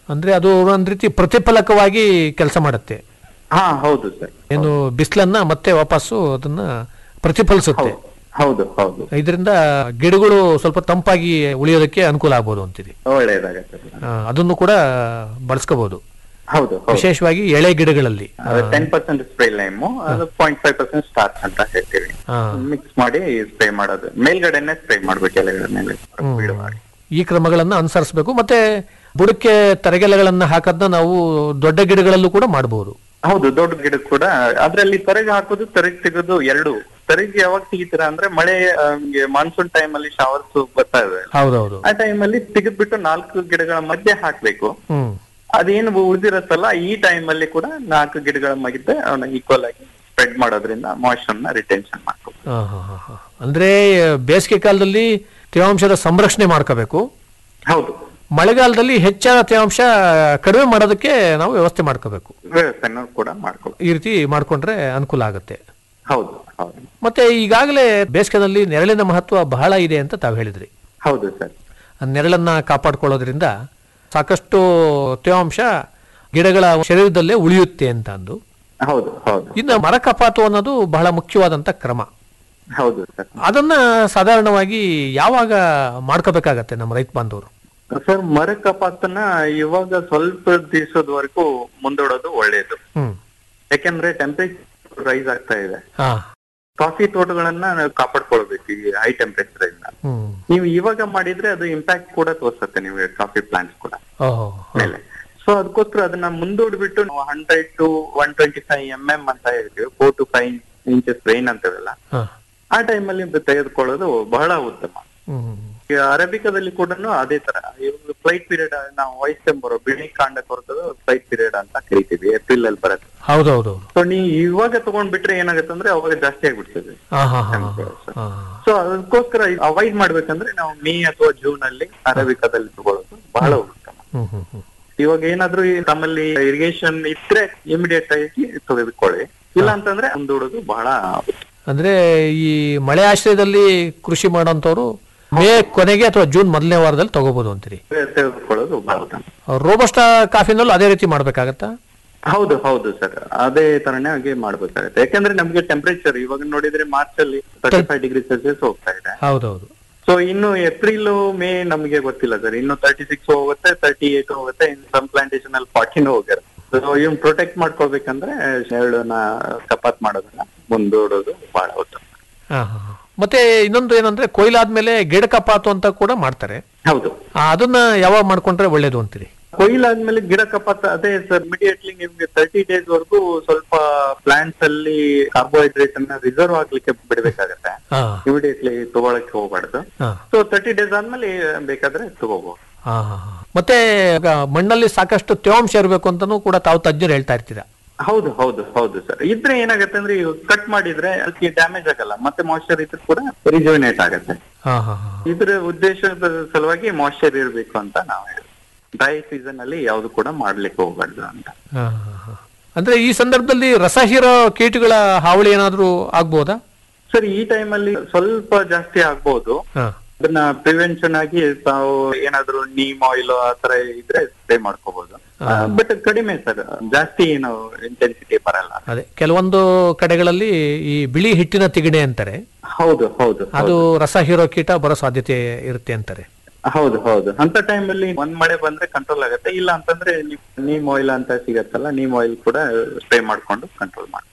ಅಂದ್ರೆ ಅದು ಒಂದ್ ರೀತಿ ಪ್ರತಿಫಲಕವಾಗಿ ಕೆಲಸ ಮಾಡುತ್ತೆ ಹಾ ಹೌದು ಸರ್ ಏನು ಬಿಸಿಲನ್ನ ಮತ್ತೆ ವಾಪಸ್ಸು ಅದನ್ನ ಪ್ರತಿಫಲಿಸುತ್ತೆ ಹೌದು ಹೌದು ಇದರಿಂದ ಗಿಡಗಳು ಸ್ವಲ್ಪ ತಂಪಾಗಿ ಉಳಿಯೋದಕ್ಕೆ ಅನುಕೂಲ ಆಗ್ಬೋದು ಅಂತೀರಿ ಒಳ್ಳೇದಾಗತ್ತೆ ಸರ್ ಆ, ಅದನ್ನು ಕೂಡ ಬಳಸ್ಕೋಬಹುದು ಹೌದು ಹೌದು ವಿಶೇಷವಾಗಿ ಎಳೆ ಗಿಡಗಳಲ್ಲಿ ಟೆನ್ ಪರ್ಸೆಂಟ್ ಸ್ಪ್ರೇ ಲೈಮು ಅದು ಪಾಯಿಂಟ್ ಫೈವ್ ಪರ್ಸೆಂಟ್ ಸ್ಟಾರ್ಚ್ ಅಂತ ಹೇಳ್ತೀವಿ ಆ, ಮಿಕ್ಸ್ ಮಾಡಿ ಸ್ಪ್ರೇ ಮಾಡೋದು ಮೇಲ್ಗಡೆನೆ ಸ್ಪ್ರೇ ಮಾಡ್ಬೇಕು ಎಲೆಗಳ ಮೇಲೆ ಹ್ಮ್. ಬಿಡುವಾಗ ಈ ಕ್ರಮಗಳನ್ನ ಅನುಸರಿಸಬೇಕು ಮತ್ತೆ ಬುಡಕ್ಕೆ ತರಗೆಲೆಗಳನ್ನ ಹಾಕೋದನ್ನ ನಾವು ದೊಡ್ಡ ಗಿಡಗಳಲ್ಲೂ ಕೂಡ ಮಾಡಬಹುದು ಹೌದು ದೊಡ್ಡ ಗಿಡ ಕೂಡ ಅದ್ರಲ್ಲಿ ತರಗ್ ಹಾಕೋದು ತರಗ್ ತೆಗೆದು ಎರಡು ತರಗ್ ಯಾವಾಗ ತೆಗಿತೀರಾ ಅಂದ್ರೆ ಮಳೆ ಮಾನ್ಸೂನ್ ಟೈಮ್ ಅಲ್ಲಿ ಶವರ್ಸ್ ಬರ್ತಾ ಇದೆ ಹೌದೌದು ಆ ಟೈಮ್ ಅಲ್ಲಿ ತೆಗೆದ್ಬಿಟ್ಟು ನಾಲ್ಕು ಗಿಡಗಳ ಮಧ್ಯೆ ಹಾಕ್ಬೇಕು ಹ್ಮ್ ಅದೇನು ಉಳಿದಿರತ್ತಲ್ಲ ಈ ಟೈಮ್ ಅಲ್ಲಿ ಕೂಡ ನಾಲ್ಕು ಗಿಡಗಳ ಮಧ್ಯೆ ಅವನ್ನ ಈಕ್ವಲ್ ಆಗಿ ಸ್ಪ್ರೆಡ್ ಮಾಡೋದ್ರಿಂದ ಮಾಯ್ಚರ್ ನ ರಿಟೆನ್ಷನ್ ಮಾಡ್ಕೋಬಹುದು ಆ, ಹಾ, ಹಾ, ಹಾ. ಅಂದ್ರೆ ಬೇಸಿಗೆ ಕಾಲದಲ್ಲಿ ತೇವಾಂಶದ ಸಂರಕ್ಷಣೆ ಮಾಡ್ಕೋಬೇಕು ಹೌದು ಮಳೆಗಾಲದಲ್ಲಿ ಹೆಚ್ಚಾದ ತೇವಾಂಶ ಕಡಿಮೆ ಮಾಡೋದಕ್ಕೆ ನಾವು ವ್ಯವಸ್ಥೆ ಮಾಡ್ಕೋಬೇಕು ವ್ಯವಸ್ಥೆನೂ ಕೂಡ ಮಾಡ್ಕೋಬಹುದು ಈ ರೀತಿ ಮಾಡ್ಕೊಂಡ್ರೆ ಅನುಕೂಲ ಆಗುತ್ತೆ ಹೌದು ಹೌದು ಮತ್ತೆ ಈಗಾಗಲೇ ಬೇಸಿಗೆನಲ್ಲಿ ನೆರಳಿನ ಮಹತ್ವ ಬಹಳ ಇದೆ ಅಂತ ತಾವು ಹೇಳಿದ್ರಿ ಹೌದು ಸರ್ ಆ ನೆರಳನ್ನ ಕಾಪಾಡ್ಕೊಳ್ಳೋದ್ರಿಂದ ಸಾಕಷ್ಟು ತೇವಾಂಶ ಗಿಡಗಳ ಶರೀರದಲ್ಲೇ ಉಳಿಯುತ್ತೆ ಅಂತ ಅಂದು ಹೌದು ಹೌದು ಇನ್ನು ಮರ ಕಪಾತು ಅನ್ನೋದು ಬಹಳ ಮುಖ್ಯವಾದಂತ ಕ್ರಮ ಹೌದು ಸರ್ ಅದನ್ನ ಸಾಧಾರಣವಾಗಿ ಯಾವಾಗ ಮಾಡ್ಕೋಬೇಕಾಗತ್ತೆ ನಮ್ಮ ರೈತ ಬಾಂಧವರು ಸರ್ ಮರ ಕಪಾತನ್ನ ಇವಾಗ ಸ್ವಲ್ಪ ದಿವಸದವರೆಗೂ ಮುಂದೂಡೋದು ಒಳ್ಳೇದು ಹ್ಮ್ ಯಾಕೆಂದ್ರೆ ಟೆಂಪರೇಚರ್ ರೈಸ್ ಆಗ್ತಾ ಇದೆ ಹಾ ಕಾಫಿ ತೋಟಗಳನ್ನ ನಾವು ಕಾಪಾಡ್ಕೊಳ್ಬೇಕು ಈ ಹೈ ಟೆಂಪರೇಚರ್ ಇಂದ ಹ್ಮ್ ನೀವು ಇವಾಗ ಮಾಡಿದ್ರೆ ಅದು ಇಂಪ್ಯಾಕ್ಟ್ ಕೂಡ ತೋರಿಸುತ್ತೆ ನಿಮಗೆ ಕಾಫಿ ಪ್ಲಾಂಟ್ಸ್ ಕೂಡ ಓಹೋ ಮೇಲೆ ಸೊ ಅದಕ್ಕೋಸ್ಕರ ಅದನ್ನ ಮುಂದೂಡ್ಬಿಟ್ಟು ನಾವು hundred to one twenty five M M ಅಂತ ಹೇಳ್ತೀವಿ four to five inches rain ಅಂತೇವಲ್ಲ ಹಾ ಆ ಟೈಮಲ್ಲಿ ತೆಗೆದುಕೊಳ್ಳೋದು ಬಹಳ ಉತ್ತಮ ಹ್ಮ್ ಈಗ ಅರೇಬಿಕಾದಲ್ಲಿ ಕೂಡ ಅದೇ ತರ ಇವಾಗ ಫ್ಲೈಟ್ ಪೀರಿಯಡ್ ನಾವು ವಯಸ್ಸೆಂಬರೋ ಬಿಳಿ ಕಾಂಡ ಕೊರತದು ಫ್ಲೈಟ್ ಪೀರಿಯಡ್ ಅಂತ ಕರಿತೀವಿ ಏಪ್ರಿಲ್ ಅಲ್ಲಿ ಬರುತ್ತೆ ಹೌದೌದು ಸೊ ನೀವು ಇವಾಗ ತಗೊಂಡ್ಬಿಟ್ರೆ ಏನಾಗುತ್ತೆ ಅಂದ್ರೆ ಅವಾಗ ಜಾಸ್ತಿ ಆಗ್ಬಿಡ್ತದೆ ಹಾ ಹಾ ಹಾ ಹಾ ಸೊ ಅದಕ್ಕೋಸ್ಕರ ಅವಾಯ್ಡ್ ಮಾಡ್ಬೇಕಂದ್ರೆ ನಾವು ಮೇ ಅಥವಾ ಜೂನ್ ಅಲ್ಲಿ ಅರೇಬಿಕಾದಲ್ಲಿ ತಗೊಳ್ಳೋದು ಬಹಳ ಉತ್ತಮ ಹ್ಮ್ ಹ್ಮ್ ಹ್ಮ್ ಇವಾಗ ಏನಾದ್ರೂ ಈ ತಮ್ಮಲ್ಲಿ ಇರಿಗೇಷನ್ ಇದ್ರೆ ಇಮಿಡಿಯೇಟ್ ಆಗಿ ತೆಗೆದುಕೊಳ್ಳಿ ಇಲ್ಲ ಅಂತಂದ್ರೆ ಮುಂದೂಡೋದು ಬಹಳ ಅಂದ್ರೆ ಈ ಮಳೆ ಆಶ್ರಯದಲ್ಲಿ ಕೃಷಿ ಮಾಡೋಂಥವ್ರು ಮೇ ಕೊನೆಗೆ ಅಥವಾ ಜೂನ್ ಮೊದಲನೇ ವಾರದಲ್ಲಿ ತಗೋಬಹುದು ಅಂತೀರಿ ತೆಗೆದುಕೊಳ್ಳೋದು ಬಹಳ ಉತ್ತಮ ರೋಬಸ್ಟಾ ಕಾಫಿನಲ್ಲೂ ಅದೇ ರೀತಿ ಮಾಡ್ಬೇಕಾಗತ್ತಾ ಹೌದು ಹೌದು ಸರ್ ಅದೇ ತರನೇ ಆಗಿ ಮಾಡ್ಬೇಕಾಗುತ್ತೆ ಯಾಕಂದ್ರೆ ನಮ್ಗೆ ಟೆಂಪರೇಚರ್ ಇವಾಗ ನೋಡಿದ್ರೆ ಮಾರ್ಚ್ ಅಲ್ಲಿ ತರ್ಟಿ ಫೈವ್ ಡಿಗ್ರಿ ಸೆಲ್ಸಿಯಸ್ ಹೋಗ್ತಾ ಇದೆ ಹೌದೌದು ಸೊ ಇನ್ನು ಏಪ್ರಿಲ್ ಮೇ ನಮಗೆ ಗೊತ್ತಿಲ್ಲ ಸರ್ ಇನ್ನು ತರ್ಟಿ ಸಿಕ್ಸ್ ಹೋಗುತ್ತೆ ತರ್ಟಿ ಏಟ್ ಹೋಗುತ್ತೆ ಇನ್ ಸಮ್ ಪ್ಲಾಂಟೇಶನ್ ಅಲ್ಲಿ ಫಾರ್ಟಿನೂ ಹೋಗಿರುತ್ತೆ ಸೊ ಇವ್ನ ಪ್ರೊಟೆಕ್ಟ್ ಮಾಡ್ಕೋಬೇಕಂದ್ರೆ ನೆರಳನ್ನ ಕಪಾತ್ ಮಾಡೋದನ್ನ ಮುಂದೂಡೋದು ಬಹಳ ಉತ್ತಮ ಹಾ, ಹಾ, ಹಾ. ಮತ್ತೆ ಇನ್ನೊಂದು ಏನಂದ್ರೆ ಕೊಯ್ಲಾದ್ಮೇಲೆ ಗಿಡ ಕಪಾತು ಅಂತ ಕೂಡ ಮಾಡ್ತಾರೆ ಹೌದು ಆ, ಅದನ್ನ ಯಾವಾಗ ಮಾಡ್ಕೊಂಡ್ರೆ ಒಳ್ಳೇದು ಅಂತೀರಿ ಕೊಯ್ಲಾದ್ಮೇಲೆ ಗಿಡ ಕಪಾತ ಅದೇ ಸರ್ ಇಮಿಡಿಯೇಟ್ಲಿ ನಿಮ್ಗೆ ತರ್ಟಿ ಡೇಸ್ ವರೆಗೂ ಸ್ವಲ್ಪ ಪ್ಲಾಂಟ್ಸ್ ಅಲ್ಲಿ ಕಾರ್ಬೋಹೈಡ್ರೇಟ್ ಅನ್ನ ರಿಸರ್ವ್ ಆಗ್ಲಿಕ್ಕೆ ಬಿಡ್ಬೇಕಾಗತ್ತೆ ಹಾ ಇಮಿಡಿಯೇಟ್ಲಿ ತಗೊಳಕ್ಕೆ ಹೋಗ್ಬಾರ್ದು ಹಾ ಸೊ ತರ್ಟಿ ಡೇಸ್ ಆದ್ಮೇಲೆ ಬೇಕಾದ್ರೆ ತಗೋಬಹುದು ಹಾ, ಹಾ, ಹಾ. ಮತ್ತೆ ಈಗ ಮಣ್ಣಲ್ಲಿ ಸಾಕಷ್ಟು ತೇವಾಂಶ ಇರಬೇಕು ಅಂತಾನೂ ಕೂಡ ತಾವು ತಜ್ಞರು ಹೇಳ್ತಾ ಇರ್ತೀರಾ ಹೌದು ಹೌದು ಹೌದು ಸರ್ ಇದ್ರೆ ಏನಾಗುತ್ತೆ ಅಂದ್ರೆ ಕಟ್ ಮಾಡಿದ್ರೆ ಅದಕ್ಕೆ ಡ್ಯಾಮೇಜ್ ಆಗಲ್ಲ ಮತ್ತೆ ಮಾಯ್ಚರ್ ಇದ್ರೆ ಕೂಡ ರಿಜುವಿನೇಟ್ ಆಗುತ್ತೆ ಹಾ ಹಾ ಹಾ ಇದ್ರ ಉದ್ದೇಶದ ಸಲುವಾಗಿ ಮಾಯ್ಚರ್ ಇರ್ಬೇಕು ಅಂತ ನಾವು ಹೇಳಿ ಡ್ರೈ ಸೀಸನ್ ಅಲ್ಲಿ ಯಾವ್ದು ಕೂಡ ಮಾಡ್ಲಿಕ್ಕೆ ಹೋಗ್ಬಾರ್ದು ಅಂತ ಹಾ, ಹಾ, ಹಾ. ಅಂದ್ರೆ ಈ ಸಂದರ್ಭದಲ್ಲಿ ರಸ ಹೀರೋ ಕೀಟಗಳ ಹಾವಳಿ ಏನಾದ್ರೂ ಆಗ್ಬೋದಾ ಸರ್ ಈ ಟೈಮ್ ಅಲ್ಲಿ ಸ್ವಲ್ಪ ಜಾಸ್ತಿ ಆಗ್ಬೋದು ಹಾ ಅದನ್ನ ಪ್ರಿವೆನ್ಷನ್ ಆಗಿ ತಾವು ಏನಾದ್ರು ನೀಮ್ ಆಯಿಲ್ ಆ ತರ ಇದ್ರೆ ಸ್ಪ್ರೇ ಮಾಡ್ಕೋಬಹುದು ಬಟ್ ಕಡಿಮೆ ಸರ್ ಜಾಸ್ತಿ ಏನು ಇಂಟೆನ್ಸಿಟಿ ಬರಲ್ಲ ಅದೇ ಕೆಲವೊಂದು ಕಡೆಗಳಲ್ಲಿ ಈ ಬಿಳಿ ಹಿಟ್ಟಿನ ತಿಗಣೆ ಅಂತಾರೆ ಹೌದು ಹೌದು ಅದು ರಸ ಹೀರೋ ಕೀಟ ಬರೋ ಸಾಧ್ಯತೆ ಇರುತ್ತೆ ಅಂತಾರೆ ಹೌದು ಹೌದು ಅಂತ ಟೈಮ್ ಅಲ್ಲಿ ಒಂದ್ ಮಳೆ ಬಂದ್ರೆ ಕಂಟ್ರೋಲ್ ಆಗುತ್ತೆ ಇಲ್ಲ ಅಂತಂದ್ರೆ ನೀಮ್ ಆಯಿಲ್ ಅಂತ ಸಿಗತ್ತಲ್ಲ ನೀಮ್ ಆಯಿಲ್ ಕೂಡ ಸ್ಪ್ರೇ ಮಾಡ್ಕೊಂಡು ಕಂಟ್ರೋಲ್ ಮಾಡಿ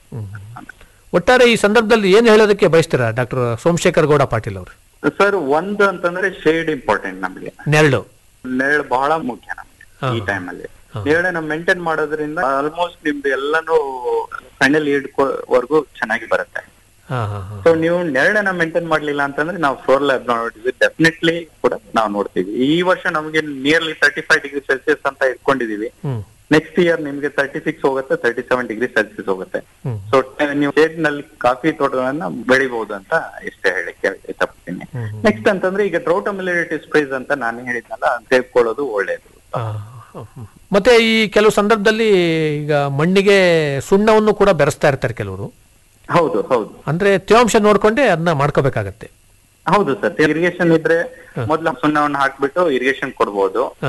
ಒಟ್ಟಾರೆ ಈ ಸಂದರ್ಭದಲ್ಲಿ ಏನ್ ಹೇಳೋದಕ್ಕೆ ಬಯಸ್ತೀರಾ ಡಾಕ್ಟರ್ ಸೋಮಶೇಖರ್ ಗೌಡ ಪಾಟೀಲ್ ಅವರು ಸರ್ ಒಂದು ಅಂತಂದ್ರೆ ಶೇಡ್ ಇಂಪಾರ್ಟೆಂಟ್ ನಮ್ಗೆ ನೆರಳು ನೆರಳು ಬಹಳ ಮುಖ್ಯ ನಮ್ಗೆ ಈ ಟೈಮ್ ಅಲ್ಲಿ ನೆರಳನ್ನ ಮೇಂಟೈನ್ ಮಾಡೋದ್ರಿಂದ ಆಲ್ಮೋಸ್ಟ್ ನಿಮ್ದು ಎಲ್ಲಾನು ಫೈನಲ್ ವರ್ಗೂ ಚೆನ್ನಾಗಿ ಬರುತ್ತೆ ಹಾ ಹಾ ಹಾ ಸೊ ನೀವು ನೆರಳನ್ನ ಮೇಂಟೈನ್ ಮಾಡ್ಲಿಲ್ಲ ಅಂತಂದ್ರೆ ನಾವು ಫ್ಲೋರ್ ಲ್ಯಾಬ್ ನೋಡಿದ್ವಿ ಡೆಫಿನೆಟ್ಲಿ ಕೂಡ ನಾವು ನೋಡ್ತೀವಿ ಈ ವರ್ಷ ನಮಗೆ nearly thirty five degree Celsius ಅಂತ ಇಟ್ಕೊಂಡಿದೀವಿ ಹ್ಮ್ ನೆಕ್ಸ್ಟ್ ಇಯರ್ ನಿಮ್ಗೆ ತರ್ಟಿ ಸಿಕ್ಸ್ ಹೋಗುತ್ತೆ ತರ್ಟಿ ಸೆವೆನ್ ಡಿಗ್ರಿ ಸೆಲ್ಸಿಯಸ್ ಹೋಗುತ್ತೆ ಹ್ಮ್. ಸೊ ನೀವು ಶೇಡ್ ನಲ್ಲಿ ಕಾಫಿ ತೋಟಗಳನ್ನ ಬೆಳಿಬಹುದು ಅಂತ ಇಷ್ಟೇ ಹೇಳಿಕ್ಕೆ ಇಷ್ಟಪಡ್ತೀನಿ ನೆಕ್ಸ್ಟ್ ಅಂತಂದ್ರೆ ಈಗ ಡ್ರೌಟ್ ಅಮಿಲಿಟಿ ಸ್ಪ್ರೇಸ್ ಅಂತ ನಾನು ಹೇಳಿದ್ನಲ್ಲ ಅದ್ ತೆಗೆದುಕೊಳ್ಳೋದು ಒಳ್ಳೇದು ಆ, ಹ್ಮ್. ಮತ್ತೆ ಈ ಕೆಲವು ಸಂದರ್ಭದಲ್ಲಿ ಈಗ ಮಣ್ಣಿಗೆ ಸುಣ್ಣವನ್ನು ಕೂಡ ಬೆರೆಸ್ತಾ ಇರ್ತಾರೆ ಕೆಲವರು ಹೌದು ಹೌದು ಅಂದ್ರೆ ತೇವಾಂಶ ನೋಡ್ಕೊಂಡೆ ಅದನ್ನ ಮಾಡ್ಕೋಬೇಕಾಗತ್ತೆ ಹೌದು ಸರ್ ಇರಿಗೇಷನ್ ಇದ್ರೆ ಮೊದ್ಲು ಸುಣ್ಣವನ್ನು ಹಾಕ್ಬಿಟ್ಟು ಇರಿಗೇಷನ್ ಕೊಡ್ಬೋದು ಹಾ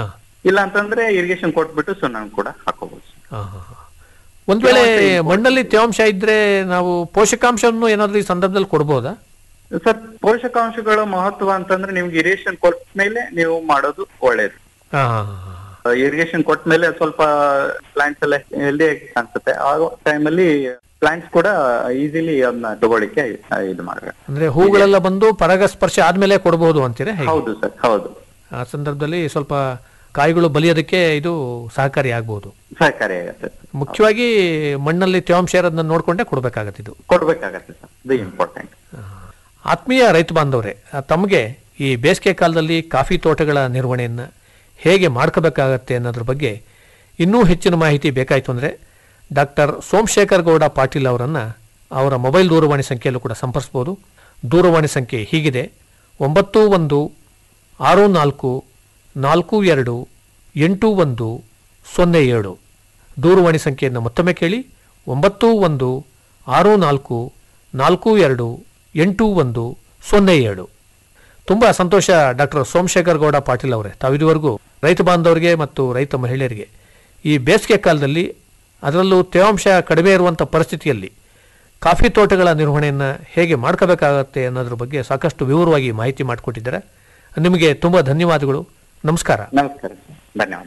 ಇಲ್ಲ ಅಂತಂದ್ರೆ ಇರಿಗೇಷನ್ ಕೊಟ್ಬಿಟ್ಟು ಸುಣ್ಣ ಕೂಡ ಹಾಕೋಬಹುದು ಒಂದ್ ವೇಳೆ ಮಣ್ಣಲ್ಲಿ ತೇವಾಂಶ ಇದ್ರೆ ನಾವು ಪೋಷಕಾಂಶವನ್ನು ಏನಾದ್ರೂ ಈ ಸಂದರ್ಭದಲ್ಲಿ ಕೊಡ್ಬೋದಾ ಸರ್ ಪೋಷಕಾಂಶಗಳ ಮಹತ್ವ ಅಂತಂದ್ರೆ ನಿಮ್ಗೆ ಇರಿಗೇಷನ್ ಕೊಟ್ಟ ಮೇಲೆ ನೀವು ಮಾಡೋದು ಒಳ್ಳೇದು ಹಾ ಇರಿಗೇಷನ್ ಕೊಟ್ಟ ಮೇಲೆ ಸ್ವಲ್ಪ ಪ್ಲಾಂಟ್ಸ್ ಎಲ್ಲ ಹೆಲ್ದಿ ಆಗಿ ಕಾಣಿಸುತ್ತೆ ಆ ಟೈಮಲ್ಲಿ ಪ್ಲಾಂಟ್ಸ್ ಕೂಡ ಈಸಿಲಿ ಅದನ್ನ ತಗೊಳಿಕ್ಕೆ ಆ, ಇದು ಮಾಡ್ಬೇಕು ಅಂದ್ರೆ ಹೂಗಳೆಲ್ಲ ಬಂದು ಪರಾಗಸ್ಪರ್ಶ ಆದ್ಮೇಲೆ ಕೊಡಬಹುದು ಅಂತೀರಾ ಹೇಗೆ? ಹೌದು ಸರ್ ಹೌದು ಆ ಸಂದರ್ಭದಲ್ಲಿ ಸ್ವಲ್ಪ ಕಾಯಿಗಳು ಬಲಿಯೋದಕ್ಕೆ ಇದು ಸಹಕಾರಿ ಆಗ್ಬಹುದು ಸಹಕಾರಿ ಆಗತ್ತೆ ಮುಖ್ಯವಾಗಿ ಮಣ್ಣಲ್ಲಿ ತೇವಾಂಶ ಇರೋದನ್ನ ನೋಡ್ಕೊಂಡೇ ಕೊಡ್ಬೇಕಾಗತ್ತೆ ಇದು ಕೊಡ್ಬೇಕಾಗತ್ತೆ ಸರ್ ಇದು ಇಂಪಾರ್ಟೆಂಟ್ ಆತ್ಮೀಯ ರೈತ ಬಾಂಧವರೇ ಆ, ತಮಗೆ ಈ ಬೇಸಿಗೆ ಕಾಲದಲ್ಲಿ ಕಾಫಿ ತೋಟಗಳ ನಿರ್ವಹಣೆಯನ್ನು ಹೇಗೆ ಮಾಡ್ಕೋಬೇಕಾಗತ್ತೆ ಅನ್ನೋದ್ರ ಬಗ್ಗೆ ಇನ್ನೂ ಹೆಚ್ಚಿನ ಮಾಹಿತಿ ಬೇಕಾಯಿತು ಅಂದರೆ ಡಾಕ್ಟರ್ ಸೋಮಶೇಖರ್ ಗೌಡ ಪಾಟೀಲ್ ಅವರನ್ನು ಅವರ ಮೊಬೈಲ್ ದೂರವಾಣಿ ಸಂಖ್ಯೆಯಲ್ಲೂ ಕೂಡ ಸಂಪರ್ಸ್ಬೋದು ದೂರವಾಣಿ ಸಂಖ್ಯೆ ಹೀಗಿದೆ ಒಂಬತ್ತು ಒಂದು ಆರು ನಾಲ್ಕು ನಾಲ್ಕು ಎರಡು ಎಂಟು ಒಂದು ಸೊನ್ನೆ ಏಳು ದೂರವಾಣಿ ಸಂಖ್ಯೆಯನ್ನು ಮತ್ತೊಮ್ಮೆ ಕೇಳಿ ಒಂಬತ್ತು ಒಂದು ಆರು ನಾಲ್ಕು ನಾಲ್ಕು ಎರಡು ಎಂಟು ಒಂದು ಸೊನ್ನೆ ಏಳು ತುಂಬ ಸಂತೋಷ ಡಾಕ್ಟರ್ ಸೋಮಶೇಖರ್ ಗೌಡ ಪಾಟೀಲ್ ಅವರೇ ತಾವಿದುವರೆಗೂ ರೈತ ಬಾಂಧವರಿಗೆ ಮತ್ತು ರೈತ ಮಹಿಳೆಯರಿಗೆ ಈ ಬೇಸಿಗೆ ಕಾಲದಲ್ಲಿ ಅದರಲ್ಲೂ ತೇವಾಂಶ ಕಡಿಮೆ ಇರುವಂಥ ಪರಿಸ್ಥಿತಿಯಲ್ಲಿ ಕಾಫಿ ತೋಟಗಳ ನಿರ್ವಹಣೆಯನ್ನು ಹೇಗೆ ಮಾಡ್ಕೋಬೇಕಾಗತ್ತೆ ಅನ್ನೋದ್ರ ಬಗ್ಗೆ ಸಾಕಷ್ಟು ವಿವರವಾಗಿ ಮಾಹಿತಿ ಮಾಡಿಕೊಟ್ಟಿದ್ದಾರೆ ನಿಮಗೆ ತುಂಬ ಧನ್ಯವಾದಗಳು ನಮಸ್ಕಾರ ನಮಸ್ಕಾರ ಧನ್ಯವಾದ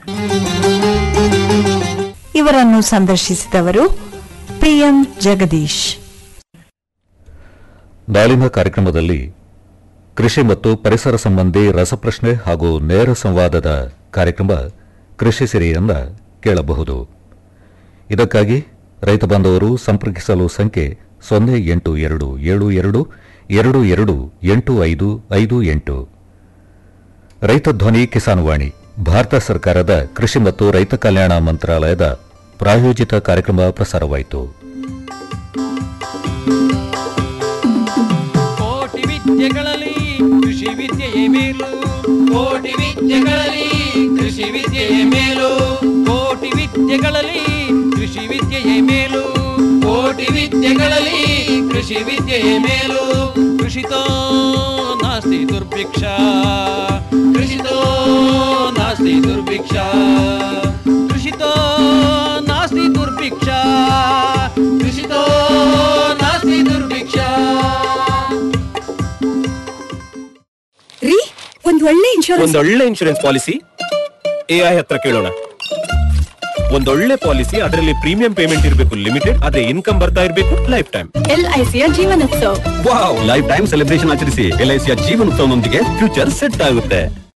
ಇವರನ್ನು ಸಂದರ್ಶಿಸಿದವರು ಪಿಎಂ ಜಗದೀಶ್ ನಾಳಿನ ಕಾರ್ಯಕ್ರಮದಲ್ಲಿ ಕೃಷಿ ಮತ್ತು ಪರಿಸರ ಸಂಬಂಧಿ ರಸಪ್ರಶ್ನೆ ಹಾಗೂ ನೇರ ಸಂವಾದದ ಕಾರ್ಯಕ್ರಮ ಕೃಷಿ ಸಿರಿಯನ್ನ ಕೇಳಬಹುದು ಇದಕ್ಕಾಗಿ ರೈತ ಬಾಂಧವರು ಸಂಪರ್ಕಿಸಲು ಸಂಖ್ಯೆ ಸೊನ್ನೆ ಎಂಟು ಎರಡು ಏಳು ಎರಡು ಎರಡು ಎರಡು ಎಂಟು ಐದು ಐದು ಎಂಟು ರೈತ ಧ್ವನಿ ಕಿಸಾನ್ ವಾಣಿ ಭಾರತ ಸರ್ಕಾರದ ಕೃಷಿ ಮತ್ತು ರೈತ ಕಲ್ಯಾಣ ಮಂತ್ರಾಲಯದ ಪ್ರಾಯೋಜಿತ ಕಾರ್ಯಕ್ರಮ ಪ್ರಸಾರವಾಯಿತು ಕೋಟಿ ವಿದ್ಯೆಗಳಲ್ಲಿ ಕೃಷಿ ವಿದ್ಯೆಯೇ ಮೇಲು ಕೋಟಿ ವಿದ್ಯೆಗಳಲ್ಲಿ ಕೃಷಿ ವಿದ್ಯೆಯೇ ಮೇಲು ಕೋಟಿ ವಿದ್ಯೆಗಳಲ್ಲಿ ಕೃಷಿ ವಿದ್ಯೆಯೇ ಮೇಲು ಕೋಟಿ ವಿದ್ಯೆಗಳಲ್ಲಿ ಕೃಷಿ ವಿದ್ಯೆಯೇ ಮೇಲು ಕೃಷಿತೋ ನಾಸ್ತಿ ದುರ್ಭಿಕ್ಷ ಕೃಷಿತೋ ನಾಸ್ತಿ ದುರ್ಭಿಕ್ಷ ಕೃಷಿತೋ ನಾಸ್ತಿ ದುರ್ಭಿಕ್ಷ ಕೃಷಿತೋ ನಾಸ್ತಿ ದುರ್ಭಿಕ್ಷ ರೀ ಒಂದ್ ಒಳ್ಳೆ ಇನ್ಶೂರೆನ್ಸ್ ಒಂದೊಳ್ಳೆ ಇನ್ಶೂರೆನ್ಸ್ ಪಾಲಿಸಿ ಎಐ ಹತ್ರ ಕೇಳೋಣ ಒಂದೊಳ್ಳೆ ಪಾಲಿಸಿ ಅದರಲ್ಲಿ ಪ್ರೀಮಿಯಂ ಪೇಮೆಂಟ್ ಇರಬೇಕು ಲಿಮಿಟೆಡ್ ಅದೇ ಇನ್ಕಮ್ ಬರ್ತಾ ಇರಬೇಕು ಲೈಫ್ ಟೈಮ್ ಎಲ್ಐಸಿಯ ಜೀವನೋತ್ಸವ ವಾವ್ ಲೈಫ್ ಟೈಮ್ ಸೆಲೆಬ್ರೇಷನ್ ಆಚರಿಸಿ ಎಲ್ಐಸಿಯ ಜೀವನೋತ್ಸವನೊಂದಿಗೆ ಫ್ಯೂಚರ್ ಸೆಟ್ ಆಗುತ್ತೆ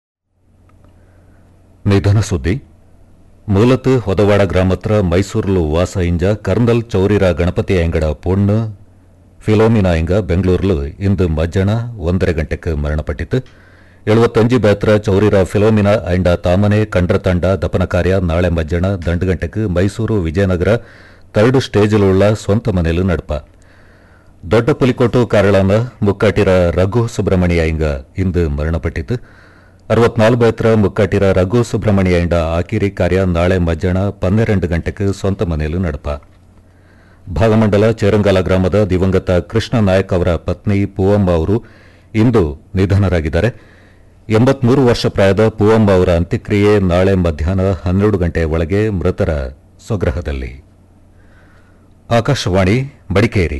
ನಿಧನ ಸುದ್ದಿ ಮೂಲತಃ ಹೊದವಾಡ ಗ್ರಾಮತ್ರ ಮೈಸೂರಲು ವಾಸ ಇಂಜ ಕರ್ನಲ್ ಚೌರಿರ ಗಣಪತಿ ಅಂಗಡ ಪೊಣ್ಣು ಫಿಲೋಮಿನಾ ಇಂಗ ಬೆಂಗಳೂರಲು ಇಂದು ಮಧ್ಯಾಹ್ನ ಒಂದரை ಗಂಟೆಗೆ ಮರಣಪಟ್ಟಿತು ಎಳುವತ್ತಂಜು ಬೇತ್ರ ಚೌರಿರ ಫಿಲೋಮಿನಾ ಅಂಡ ತಾಮನೆ ಕಂಡ್ರ ತಂಡ ದಪನ ಕಾರ್ಯ ನಾಳೆ ಮಧ್ಯಾಹ್ನ ದಂಡುಗಂಟೆಗೆ ಮೈಸೂರು ವಿಜಯನಗರ ತರ್ಡು ಸ್ಟೇಜಿലുള്ള ಸ್ವಂತ ಮನೆಯಲು ನಡಪ ದೊಡ್ಡ ಪುಲಿಕೋಟು ಕಾರಳನ ಮುಕ್ಕಾಟಿರ ರಘು ಸುಬ್ರಹ್ಮಣ್ಯ ಇಂಗ ಇಂದು ಮರಣಪಟ್ಟಿತು ಅರವತ್ನಾಲ್ಕು ಎತ್ತರ ಮುಕ್ಕಾಟಿರ ರಘು ಸುಬ್ರಹ್ಮಣ್ಯ ಇಂಡ ಆಕಿರಿ ಕಾರ್ಯ ನಾಳೆ ಮಧ್ಯಾಹ್ನ ಪನ್ನೆರಡು ಗಂಟೆಗೆ ಸ್ವಂತ ಮನೆಯಲು ನಡಪ ಭಾಗಮಂಡಲ ಚೇರಂಗಾಲ ಗ್ರಾಮದ ದಿವಂಗತ ಕೃಷ್ಣ ನಾಯಕ್ ಅವರ ಪತ್ನಿ ಪೂವಮ್ಮ ಅವರು ಇಂದು ನಿಧನರಾಗಿದ್ದಾರೆ ಎಂಬತ್ಮೂರು ವರ್ಷ ಪ್ರಾಯದ ಪೂವಮ್ಮ ಅವರ ಅಂತ್ಯಕ್ರಿಯೆ ನಾಳೆ ಮಧ್ಯಾಹ್ನ ಹನ್ನೆರಡು ಗಂಟೆಯ ಒಳಗೆ ಮೃತರ ಸ್ವಗ್ರಹದಲ್ಲಿ ಆಕಾಶವಾಣಿ ಮಡಿಕೇರಿ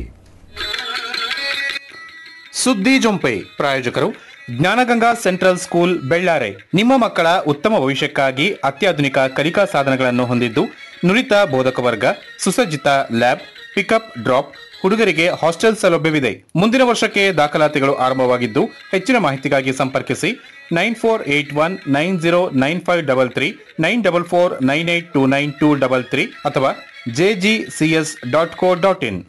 ಸುದ್ದಿ ಜೊಂಪೆ ಪ್ರಾಯೋಜಕರು ಜ್ಞಾನಗಂಗಾ ಸೆಂಟ್ರಲ್ ಸ್ಕೂಲ್ ಬೆಳ್ಳಾರೆ ನಿಮ್ಮ ಮಕ್ಕಳ ಉತ್ತಮ ಭವಿಷ್ಯಕ್ಕಾಗಿ ಅತ್ಯಾಧುನಿಕ ಕಲಿಕಾ ಸಾಧನಗಳನ್ನು ಹೊಂದಿದ್ದು ನುರಿತ ಬೋಧಕ ವರ್ಗ ಸುಸಜ್ಜಿತ ಲ್ಯಾಬ್ ಪಿಕಪ್ ಡ್ರಾಪ್ ಹುಡುಗರಿಗೆ ಹಾಸ್ಟೆಲ್ ಸೌಲಭ್ಯವಿದೆ ಮುಂದಿನ ವರ್ಷಕ್ಕೆ ದಾಖಲಾತಿಗಳು ಆರಂಭವಾಗಿದ್ದು ಹೆಚ್ಚಿನ ಮಾಹಿತಿಗಾಗಿ ಸಂಪರ್ಕಿಸಿ nine four eight one nine zero nine five double three nine double four nine eight two nine two double three ಅಥವಾ JGCS dot co dot in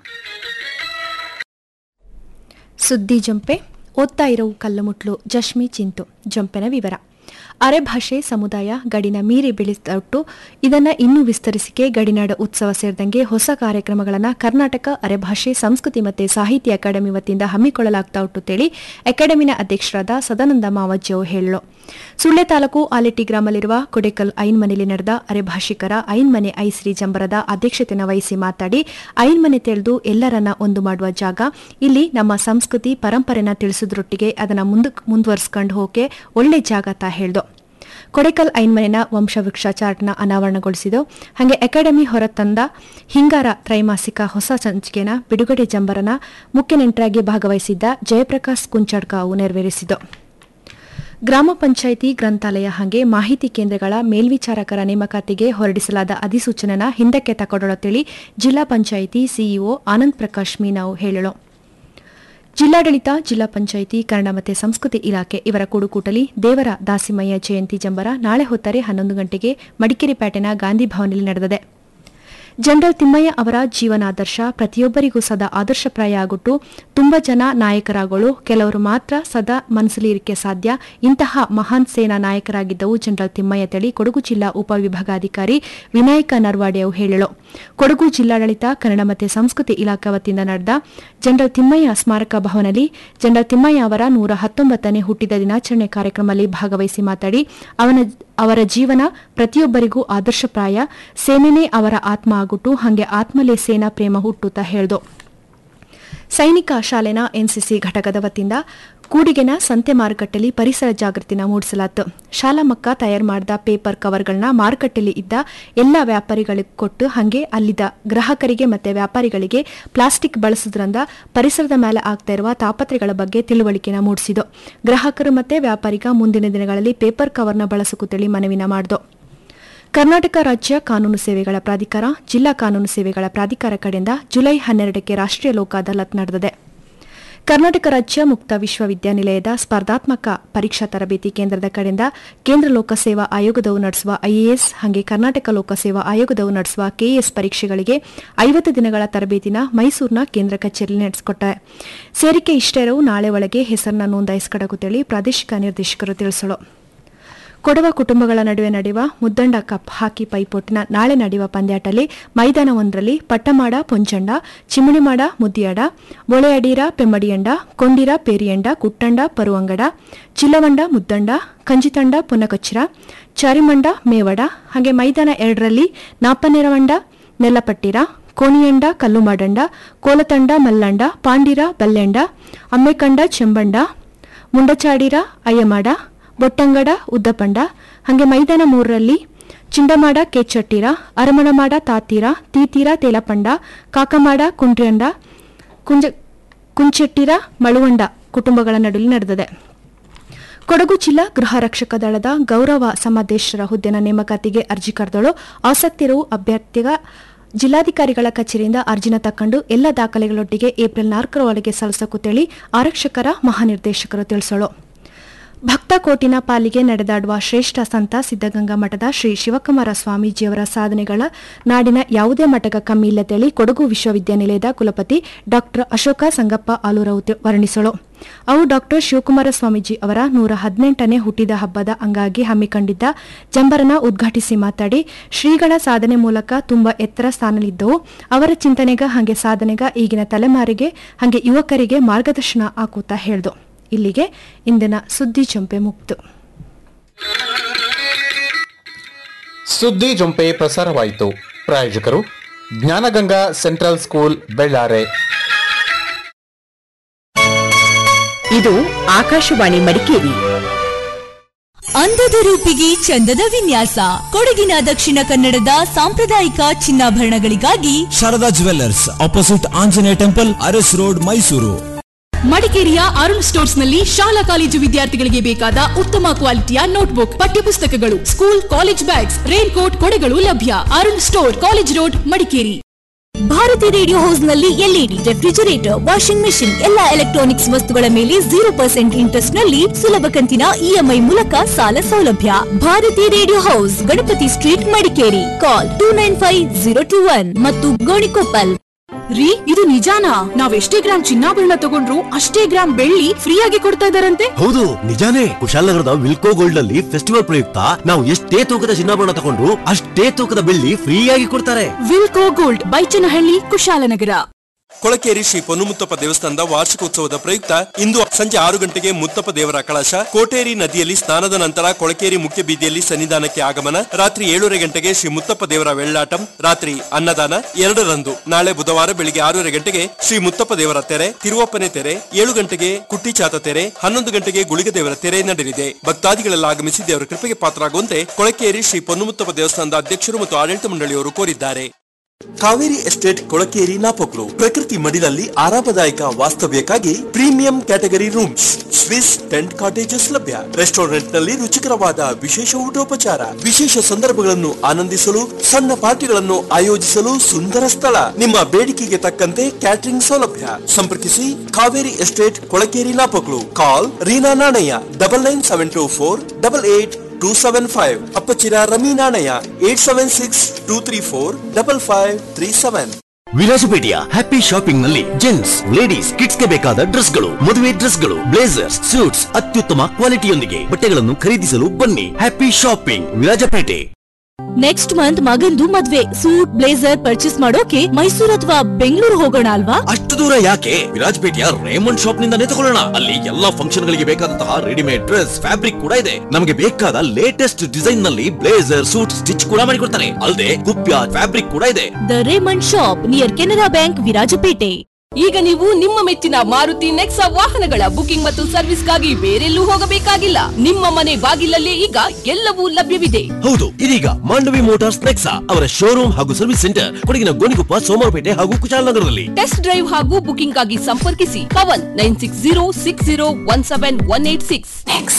ಸುದ್ದಿ ಜಂಪೆ ಓದ್ತಾ ಇರೋ ಕಲ್ಲುಮುಟ್ಲು ಜಶ್ಮಿ ಚಿಂತು ಜಂಪೆನ ವಿವರ ಅರೆಭಾಷೆ ಸಮುದಾಯ ಗಡಿನ ಮೀರಿ ಬೆಳೆಸಿಟ್ಟು ಇದನ್ನು ಇನ್ನೂ ವಿಸ್ತರಿಸಿಕೆ ಗಡಿನಾಡ ಉತ್ಸವ ಸೇರಿದಂಗೆ ಹೊಸ ಕಾರ್ಯಕ್ರಮಗಳನ್ನು ಕರ್ನಾಟಕ ಅರೆಭಾಷೆ ಸಂಸ್ಕೃತಿ ಮತ್ತು ಸಾಹಿತ್ಯ ಅಕಾಡೆಮಿ ವತಿಯಿಂದ ಹಮ್ಮಿಕೊಳ್ಳಲಾಗ್ತಾ ಉಂಟು ತೇಳಿ ಅಕಾಡೆಮಿನ ಅಧ್ಯಕ್ಷರಾದ ಸದಾನಂದ ಮಾವಜ್ಜವು ಹೇಳಲು ಸುಳ್ಳೆ ತಾಲೂಕು ಆಲೆಟ್ಟಿ ಗ್ರಾಮದಲ್ಲಿರುವ ಕೊಡೆಕಲ್ ಐನ್ಮನೆಯಲ್ಲಿ ನಡೆದ ಅರೆಭಾಷಿಕರ ಐನ್ಮನೆ ಐಶ್ರೀ ಜಂಬರದ ಅಧ್ಯಕ್ಷತೆಯನ್ನು ವಹಿಸಿ ಮಾತಾಡಿ ಐನ್ಮನೆ ತಿಳಿದು ಎಲ್ಲರನ್ನ ಒಂದು ಮಾಡುವ ಜಾಗ ಇಲ್ಲಿ ನಮ್ಮ ಸಂಸ್ಕೃತಿ ಪರಂಪರೆನ ತಿಳಿಸೋದ್ರೊಟ್ಟಿಗೆ ಅದನ್ನು ಮುಂದಕ್ಕೆ ಮುಂದುವರ್ಸ್ಕೊಂಡು ಹೋಗಕ್ಕೆ ಒಳ್ಳೆ ಜಾಗ ತಾ ಹೇಳ್ದು ಕೊಡೆಕಲ್ ಐನ್ಮನೆನ ವಂಶವೃಕ್ಷ ಚಾರ್ಟ್ನ ಅನಾವರಣಗೊಳಿಸಿತು ಹಾಗೆ ಅಕಾಡೆಮಿ ಹೊರತಂದ ಹಿಂಗಾರ ತ್ರೈಮಾಸಿಕ ಹೊಸ ಸಂಚಿಕೆನ ಬಿಡುಗಡೆ ಜಂಬರನ ಮುಖ್ಯ ನೆಂಟರಾಗಿ ಭಾಗವಹಿಸಿದ್ದ ಜಯಪ್ರಕಾಶ್ ಕುಂಚಡ್ಕಾವು ನೆರವೇರಿಸಿತು ಗ್ರಾಮ ಪಂಚಾಯಿತಿ ಗ್ರಂಥಾಲಯ ಹಾಗೆ ಮಾಹಿತಿ ಕೇಂದ್ರಗಳ ಮೇಲ್ವಿಚಾರಕರ ನೇಮಕಾತಿಗೆ ಹೊರಡಿಸಲಾದ ಅಧಿಸೂಚನೆನ ಹಿಂದಕ್ಕೆ ತಕೊಂಡೊಳತೇಳಿ ಜಿಲ್ಲಾ ಪಂಚಾಯಿತಿ ಸಿಇಒ ಆನಂದ್ ಪ್ರಕಾಶ್ ಮೀನಾವು ಹೇಳಲು ಜಿಲ್ಲಾಡಳಿತ ಜಿಲ್ಲಾ ಪಂಚಾಯಿತಿ ಕನ್ನಡ ಮತ್ತು ಸಂಸ್ಕೃತಿ ಇಲಾಖೆ ಇವರ ಕೂಡುಕೂಟಲಿ ದೇವರ ದಾಸಿಮಯ್ಯ ಜಯಂತಿ ಜಂಬರ ನಾಳೆ ಹೊತ್ತರೆ ಹನ್ನೊಂದು ಗಂಟೆಗೆ ಮಡಿಕೇರಿ ಪೇಟೆನ ಗಾಂಧಿ ಭವನದಲ್ಲಿ ನಡೆದಿದೆ ಜನರಲ್ ತಿಮ್ಮಯ್ಯ ಅವರ ಜೀವನಾದರ್ಶ ಪ್ರತಿಯೊಬ್ಬರಿಗೂ ಸದಾ ಆದರ್ಶಪ್ರಾಯ ಆಗಿಟ್ಟು ತುಂಬ ಜನ ನಾಯಕರಾಗಳು ಕೆಲವರು ಮಾತ್ರ ಸದಾ ಮನಸ್ಸಲ್ಲಿ ಇರಕ್ಕೆ ಸಾಧ್ಯ ಇಂತಹ ಮಹಾನ್ ಸೇನಾ ನಾಯಕರಾಗಿದ್ದವು ಜನರಲ್ ತಿಮ್ಮಯ್ಯ ತಳಿ ಕೊಡಗು ಜಿಲ್ಲಾ ಉಪವಿಭಾಗಾಧಿಕಾರಿ ವಿನಾಯಕ ನರ್ವಾಡಿಯವು ಹೇಳಲು ಕೊಡಗು ಜಿಲ್ಲಾಡಳಿತ ಕನ್ನಡ ಮತ್ತು ಸಂಸ್ಕೃತಿ ಇಲಾಖೆ ವತಿಯಿಂದ ನಡೆದ ಜನರಲ್ ತಿಮ್ಮಯ್ಯ ಸ್ಮಾರಕ ಭವನದಲ್ಲಿ ಜನರಲ್ ತಿಮ್ಮಯ್ಯ ಅವರ ನೂರ ಹತ್ತೊಂಬತ್ತನೇ ಹುಟ್ಟಿದ ದಿನಾಚರಣೆ ಕಾರ್ಯಕ್ರಮದಲ್ಲಿ ಭಾಗವಹಿಸಿ ಮಾತಾಡಿ ಅವನ ಅವರ ಜೀವನ ಪ್ರತಿಯೊಬ್ಬರಿಗೂ ಆದರ್ಶಪ್ರಾಯ ಸೇನೆನೇ ಅವರ ಆತ್ಮ ಆಗುಟ್ಟು ಹಾಗೆ ಆತ್ಮಲೇ ಸೇನಾ ಪ್ರೇಮ ಹುಟ್ಟುತ್ತಾ ಹೇಳ್ದು ಸೈನಿಕ ಶಾಲೆನ ಎನ್ಸಿಸಿ ಘಟಕದ ವತಿಯಿಂದ ಕೂಡಿಗೆನ ಸಂತೆ ಮಾರುಕಟ್ಟೆಯಲ್ಲಿ ಪರಿಸರ ಜಾಗೃತಿನ ಮೂಡಿಸಲಾಯಿತು ಶಾಲಾ ಮಕ್ಕ ತಯಾರು ಮಾಡಿದ ಪೇಪರ್ ಕವರ್ಗಳನ್ನ ಮಾರುಕಟ್ಟೆಯಲ್ಲಿ ಇದ್ದ ಎಲ್ಲ ವ್ಯಾಪಾರಿಗಳಿಗೆ ಕೊಟ್ಟು ಹಾಗೆ ಅಲ್ಲಿದ್ದ ಗ್ರಾಹಕರಿಗೆ ಮತ್ತೆ ವ್ಯಾಪಾರಿಗಳಿಗೆ ಪ್ಲಾಸ್ಟಿಕ್ ಬಳಸೋದ್ರಿಂದ ಪರಿಸರದ ಮೇಲೆ ಆಗ್ತಾ ಇರುವ ತಾಪತ್ರೆಗಳ ಬಗ್ಗೆ ತಿಳುವಳಿಕೆನ ಮೂಡಿಸಿತು ಗ್ರಾಹಕರು ಮತ್ತೆ ವ್ಯಾಪಾರಿಗ ಮುಂದಿನ ದಿನಗಳಲ್ಲಿ ಪೇಪರ್ ಕವರ್ನ ಬಳಸಕುತ್ತೇಳಿ ಮನವಿನ ಮಾಡಿದು ಕರ್ನಾಟಕ ರಾಜ್ಯ ಕಾನೂನು ಸೇವೆಗಳ ಪ್ರಾಧಿಕಾರ ಜಿಲ್ಲಾ ಕಾನೂನು ಸೇವೆಗಳ ಪ್ರಾಧಿಕಾರ ಕಡೆಯಿಂದ ಜುಲೈ ಹನ್ನೆರಡಕ್ಕೆ ರಾಷ್ಟ್ರೀಯ ಲೋಕ ಅದಾಲತ್ ನಡೆದಿದೆ ಕರ್ನಾಟಕ ರಾಜ್ಯ ಮುಕ್ತ ವಿಶ್ವವಿದ್ಯಾನಿಲಯದ ಸ್ಪರ್ಧಾತ್ಮಕ ಪರೀಕ್ಷಾ ತರಬೇತಿ ಕೇಂದ್ರದ ಕಡೆಯಿಂದ ಕೇಂದ್ರ ಲೋಕಸೇವಾ ಆಯೋಗದವು ನಡೆಸುವ ಐಎಎಸ್ ಹಾಗೆ ಕರ್ನಾಟಕ ಲೋಕಸೇವಾ ಆಯೋಗದವು ನಡೆಸುವ ಕೆಎಎಸ್ ಪರೀಕ್ಷೆಗಳಿಗೆ ಐವತ್ತು ದಿನಗಳ ತರಬೇತಿನ ಮೈಸೂರಿನ ಕೇಂದ್ರ ಕಚೇರಿಯಲ್ಲಿ ನಡೆಸಿಕೊಟ್ಟ ಸೇರಿಕೆ ಇಷ್ಟೇ ಇರವು ನಾಳೆ ಒಳಗೆ ಹೆಸರನ್ನ ನೋಂದಾಯಿಸಿಕೊಡಗುತ್ತೇಳಿ ಪ್ರಾದೇಶಿಕ ನಿರ್ದೇಶಕರು ತಿಳಿಸಲು ಕೊಡವ ಕುಟುಂಬಗಳ ನಡುವೆ ನಡೆಯುವ ಮುದ್ದಂಡ ಕಪ್ ಹಾಕಿ ಪೈಪೋಟಿನ ನಾಳೆ ನಡೆಯುವ ಪಂದ್ಯಾಟಲ್ಲಿ ಮೈದಾನವೊಂದರಲ್ಲಿ ಪಟ್ಟಮಾಡ ಪೊಂಚಂಡ ಚಿಮಣಿಮಾಡ ಮುದ್ದಿಯಾಡ ಮೊಳೆಯಡೀರ ಪೆಮ್ಮಡಿಯಂಡ ಕೊಂಡಿರ ಪೇರಿಯಂಡ ಕುಟ್ಟಂಡ ಪರುವಂಗಡ ಚಿಲ್ಲವಂಡ ಮುದ್ದಂಡ ಕಂಜಿತಂಡ ಪುನಕಚ್ಚಿರ ಚಾರಿಮಂಡ ಮೇವಡ ಹಾಗೆ ಮೈದಾನ ಎರಡರಲ್ಲಿ ನಾಪನೆರವಂಡ ನೆಲ್ಲಪಟ್ಟಿರ ಕೋಣಿಯಂಡ ಕಲ್ಲುಮಾಡಂಡ ಕೋಲತಂಡ ಮಲ್ಲಂಡ ಪಾಂಡಿರ ಬಲ್ಲೆಂಡ ಅಮ್ಮೆಕಂಡ ಚೆಂಬಂಡ ಮುಂಡಚಾಡಿರ ಅಯ್ಯಮಾಡ ಬೊಟ್ಟಂಗಡ ಉದ್ದಪಂಡ ಹಾಗೆ ಮೈದಾನ ಮೂರರಲ್ಲಿ ಚಿಂಡಮಾಡ ಕೇಚಟ್ಟಿರ ಅರಮಣಮಾಡ ತಾತೀರ ತೀತೀರ ತೇಲಪಂಡ ಕಾಕಮಾಡ ಕುಂಡ್ರಿಯಂಡ ಕುಂಜ ಕುಂಚೆಟ್ಟಿರ ಮಳುವಂಡ ಕುಟುಂಬಗಳ ನಡುವೆ ನಡೆದಿದೆ ಕೊಡಗು ಜಿಲ್ಲಾ ಗೃಹ ರಕ್ಷಕ ದಳದ ಗೌರವ ಸಮಾದೇಶರ ಹುದ್ದೆನ ನೇಮಕಾತಿಗೆ ಅರ್ಜಿ ಕರೆದಳು ಆಸಕ್ತಿ ಇರುವ ಅಭ್ಯರ್ಥಿಗ ಜಿಲ್ಲಾಧಿಕಾರಿಗಳ ಕಚೇರಿಯಿಂದ ಅರ್ಜಿನ ತಕ್ಕಂಡು ಎಲ್ಲ ದಾಖಲೆಗಳೊಟ್ಟಿಗೆ ಏಪ್ರಿಲ್ ನಾಲ್ಕರ ಒಳಗೆ ಸಲ್ಲಿಸಕುತ್ತೇಳಿ ಆರಕ್ಷಕರ ಮಹಾನಿರ್ದೇಶಕರು ತಿಳಿಸಳು ಭಕ್ತ ಕೋಟಿನ ಪಾಲಿಗೆ ನಡೆದಾಡುವ ಶ್ರೇಷ್ಠ ಸಂತ ಸಿದ್ದಗಂಗಾ ಮಠದ ಶ್ರೀ ಶಿವಕುಮಾರ ಸ್ವಾಮೀಜಿಯವರ ಸಾಧನೆಗಳ ನಾಡಿನ ಯಾವುದೇ ಮಠಗ ಕಮ್ಮಿ ಇಲ್ಲದೇಳಿ ಕೊಡಗು ವಿಶ್ವವಿದ್ಯಾನಿಲಯದ ಕುಲಪತಿ ಡಾ ಅಶೋಕ ಸಂಗಪ್ಪ ಆಲೂರವು ವರ್ಣಿಸಳು ಅವು ಡಾ ಶಿವಕುಮಾರ ಸ್ವಾಮೀಜಿ ಅವರ ನೂರ ಹದಿನೆಂಟನೇ ಹುಟ್ಟಿದ ಹಬ್ಬದ ಅಂಗಾಗಿ ಹಮ್ಮಿಕೊಂಡಿದ್ದ ಜಂಬರನ ಉದ್ಘಾಟಿಸಿ ಮಾತಾಡಿ ಶ್ರೀಗಳ ಸಾಧನೆ ಮೂಲಕ ತುಂಬಾ ಎತ್ತರ ಸ್ಥಾನದಲ್ಲಿದ್ದವು ಅವರ ಚಿಂತನೆಗ ಹಾಗೆ ಸಾಧನೆಗ ಈಗಿನ ತಲೆಮಾರಿಗೆ ಹಾಗೆ ಯುವಕರಿಗೆ ಮಾರ್ಗದರ್ಶನ ಆಕೂತಾ ಹೇಳ್ದು ಇಲ್ಲಿಗೆ ಇಂದಿನ ಸುದ್ದಿ ಚಂಪೆ ಮುಕ್ತು ಸುದ್ದಿ ಜೊಂಪೆ ಪ್ರಸಾರವಾಯಿತು ಪ್ರಾಯೋಜಕರು ಜ್ಞಾನಗಂಗಾ ಸೆಂಟ್ರಲ್ ಸ್ಕೂಲ್ ಬೆಳ್ಳಾರೆ ಇದು ಆಕಾಶವಾಣಿ ಮಡಿಕೇರಿ ಅಂದದ ರೂಪಿಗೆ ಚಂದದ ವಿನ್ಯಾಸ ಕೊಡಗಿನ ದಕ್ಷಿಣ ಕನ್ನಡದ ಸಾಂಪ್ರದಾಯಿಕ ಚಿನ್ನಾಭರಣಗಳಿಗಾಗಿ Sharada jewellers opposite Anjaneya temple Aras road Mysuru ಮಡಿಕೇರಿಯ ಅರುಣ್ ಸ್ಟೋರ್ಸ್ ನಲ್ಲಿ ಶಾಲಾ ಕಾಲೇಜು ವಿದ್ಯಾರ್ಥಿಗಳಿಗೆ ಬೇಕಾದ ಉತ್ತಮ ಕ್ವಾಲಿಟಿಯ ನೋಟ್ಬುಕ್ ಪಠ್ಯಪುಸ್ತಕಗಳು school college bags raincoat ಕೊಡೆಗಳು ಲಭ್ಯ Arun store college road Madikeri Bharati radio house ನಲ್ಲಿ ಎಲ್ಇಡಿ ರೆಫ್ರಿಜರೇಟರ್ ವಾಷಿಂಗ್ ಮೆಷಿನ್ ಎಲ್ಲಾ ಎಲೆಕ್ಟ್ರಾನಿಕ್ಸ್ ವಸ್ತುಗಳ ಮೇಲೆ ಜೀರೋ ಪರ್ಸೆಂಟ್ ಇಂಟ್ರೆಸ್ಟ್ ನಲ್ಲಿ ಸುಲಭ ಕಂತಿನ ಇಎಂಐ ಮೂಲಕ ಸಾಲ ಸೌಲಭ್ಯ Bharati radio house Ganapati street Madikeri call two nine five zero two one ಮತ್ತು ಗೋಣಿಕೊಪ್ಪಲ್ ರೀ ಇದು ನಿಜಾನಾ ನಾವ್ ಎಷ್ಟೇ ಗ್ರಾಮ್ ಚಿನ್ನಾಭರಣ ತಗೊಂಡ್ರು ಅಷ್ಟೇ ಗ್ರಾಮ್ ಬೆಳ್ಳಿ ಫ್ರೀ ಆಗಿ ಕೊಡ್ತಾ ಇದಾರಂತೆ ಹೌದು ನಿಜಾನೇ ಕುಶಾಲನಗರದ ವಿಲ್ಕೋ ಗೋಲ್ಡ್ ಅಲ್ಲಿ ಫೆಸ್ಟಿವಲ್ ಪ್ರಯುಕ್ತ ನಾವು ಎಷ್ಟೇ ತೂಕದ ಚಿನ್ನಾಭರಣ ತಗೊಂಡ್ರು ಅಷ್ಟೇ ತೂಕದ ಬೆಳ್ಳಿ ಫ್ರೀ ಆಗಿ ಕೊಡ್ತಾರೆ ವಿಲ್ಕೋ ಗೋಲ್ಡ್ ಬೈಚನಹಳ್ಳಿ ಕುಶಾಲನಗರ ಕೊಳಕೇರಿ ಶ್ರೀ ಪೊನ್ನುಮುತ್ತಪ್ಪ ದೇವಸ್ಥಾನದ ವಾರ್ಷಿಕೋತ್ಸವದ ಪ್ರಯುಕ್ತ ಇಂದು ಸಂಜೆ ಆರು ಗಂಟೆಗೆ ಮುತ್ತಪ್ಪ ದೇವರ ಕಳಶ ಕೋಟೇರಿ ನದಿಯಲ್ಲಿ ಸ್ನಾನದ ನಂತರ ಕೊಳಕೇರಿ ಮುಖ್ಯ ಬೀದಿಯಲ್ಲಿ ಸನ್ನಿಧಾನಕ್ಕೆ ಆಗಮನ ರಾತ್ರಿ ಏಳೂವರೆ ಗಂಟೆಗೆ ಶ್ರೀ ಮುತ್ತಪ್ಪ ದೇವರ ವೆಳ್ಳಾಟಂ ರಾತ್ರಿ ಅನ್ನದಾನ ಎರಡರಂದು ನಾಳೆ ಬುಧವಾರ ಬೆಳಿಗ್ಗೆ ಆರೂವರೆ ಗಂಟೆಗೆ ಶ್ರೀ ಮುತ್ತಪ್ಪ ದೇವರ ತೆರೆ ತಿರುವಪ್ಪನೆ ತೆರೆ ಏಳು ಗಂಟೆಗೆ ಕುಟ್ಟಿಚಾತ ತೆರೆ ಹನ್ನೊಂದು ಗಂಟೆಗೆ ಗುಳಿಗ ದೇವರ ತೆರೆ ನಡೆಯಲಿದೆ ಭಕ್ತಾದಿಗಳೆಲ್ಲ ಆಗಮಿಸಿ ದೇವರ ಕೃಪೆಗೆ ಪಾತ್ರರಾಗುವಂತೆ ಕೊಳಕೇರಿ ಶ್ರೀ ಪೊನ್ನುಮುತ್ತಪ್ಪ ದೇವಸ್ಥಾನದ ಅಧ್ಯಕ್ಷರು ಮತ್ತು ಆಡಳಿತ ಮಂಡಳಿಯವರು ಕೋರಿದ್ದಾರೆ ಕಾವೇರಿ ಎಸ್ಟೇಟ್ ಕೊಳಕೇರಿ ನಾಪೊಕ್ಲು ಪ್ರಕೃತಿ ಮಡಿಲಲ್ಲಿ ಆರಾಮದಾಯಕ ವಾಸ್ತವ್ಯಕ್ಕಾಗಿ premium category rooms Swiss tent cottages ಲಭ್ಯ ರೆಸ್ಟೋರೆಂಟ್ ನಲ್ಲಿ ರುಚಿಕರವಾದ ವಿಶೇಷ ಊಟೋಪಚಾರ ವಿಶೇಷ ಸಂದರ್ಭಗಳನ್ನು ಆನಂದಿಸಲು ಸಣ್ಣ ಪಾರ್ಟಿಗಳನ್ನು ಆಯೋಜಿಸಲು ಸುಂದರ ಸ್ಥಳ ನಿಮ್ಮ ಬೇಡಿಕೆಗೆ ತಕ್ಕಂತೆ ಕ್ಯಾಟರಿಂಗ್ ಸೌಲಭ್ಯ ಸಂಪರ್ಕಿಸಿ Kaveri estate Kolakeri Napoklu call Reena Nanaiah double nine seven two four double eight two seven five Appachira Rami Nanaiah eight seven six two three four double five three seven ವಿಲಾಸಪೇಟೆಯ ಹ್ಯಾಪಿ ಶಾಪಿಂಗ್ ನಲ್ಲಿ ಜೆಂಟ್ಸ್ ಲೇಡೀಸ್ ಕಿಡ್ಸ್ ಗೆ ಬೇಕಾದ ಡ್ರೆಸ್ ಗಳು ಮದುವೆ ಡ್ರೆಸ್ ಗಳು ಬ್ಲೇಸರ್ಸ್ ಸೂಟ್ಸ್ ಅತ್ಯುತ್ತಮ ಕ್ವಾಲಿಟಿಯೊಂದಿಗೆ ಬಟ್ಟೆಗಳನ್ನು ಖರೀದಿಸಲು ಬನ್ನಿ happy shopping Virajpet next month ಮಗಂದು ಮದ್ವೆ ಸೂಟ್ ಬ್ಲೇಸರ್ ಪರ್ಚೇಸ್ ಮಾಡೋಕೆ ಮೈಸೂರು ಅಥವಾ ಬೆಂಗಳೂರು ಹೋಗೋಣ ಅಲ್ವಾ ಅಷ್ಟು ದೂರ ಯಾಕೆ ವಿರಾಜಪೇಟೆಯ ರೇಮಂಡ್ ಶಾಪ್ ನಿಂದಾನೇ ತಗೊಳ್ಳೋಣ ಅಲ್ಲಿ ಎಲ್ಲಾ ಫಂಕ್ಷನ್ ಗಳಿಗೆ ಬೇಕಾದಂತಹ ರೆಡಿಮೇಡ್ ಡ್ರೆಸ್ ಫ್ಯಾಬ್ರಿಕ್ ಕೂಡ ಇದೆ ನಮಗೆ ಬೇಕಾದ ಲೇಟೆಸ್ಟ್ ಡಿಸೈನ್ ನಲ್ಲಿ ಬ್ಲೇಸರ್ ಸೂಟ್ ಸ್ಟಿಚ್ ಕೂಡ ಮಾಡಿಕೊಡ್ತಾರೆ ಅಲ್ಲದೆ ಕುಪ್ಯ ಫ್ಯಾಬ್ರಿಕ್ ಕೂಡ ಇದೆ the Raymond shop near Canara bank Virajpet ಈಗ ನೀವು ನಿಮ್ಮ ಮೆಚ್ಚಿನ ಮಾರುತಿ ನೆಕ್ಸಾ ವಾಹನಗಳ ಬುಕಿಂಗ್ ಮತ್ತು ಸರ್ವಿಸ್ಗಾಗಿ ಬೇರೆಲ್ಲೂ ಹೋಗಬೇಕಾಗಿಲ್ಲ ನಿಮ್ಮ ಮನೆ ಬಾಗಿಲಲ್ಲೇ ಈಗ ಎಲ್ಲವೂ ಲಭ್ಯವಿದೆ ಹೌದು ಇದೀಗ ಮಾಂಡವಿ ಮೋಟಾರ್ಸ್ ನೆಕ್ಸಾ ಅವರ ಶೋರೂಮ್ ಹಾಗೂ ಸರ್ವಿಸ್ ಸೆಂಟರ್ ಕೊಡಗಿನ ಗೋಣಿಕೊಪ್ಪ ಸೋಮವಾರಪೇಟೆ ಹಾಗೂ ಕುಶಾಲನಗರದಲ್ಲಿ ಟೆಸ್ಟ್ ಡ್ರೈವ್ ಹಾಗೂ ಬುಕಿಂಗ್ ಆಗಿ ಸಂಪರ್ಕಿಸಿ Pavan nine six zero six zero one seven one eight six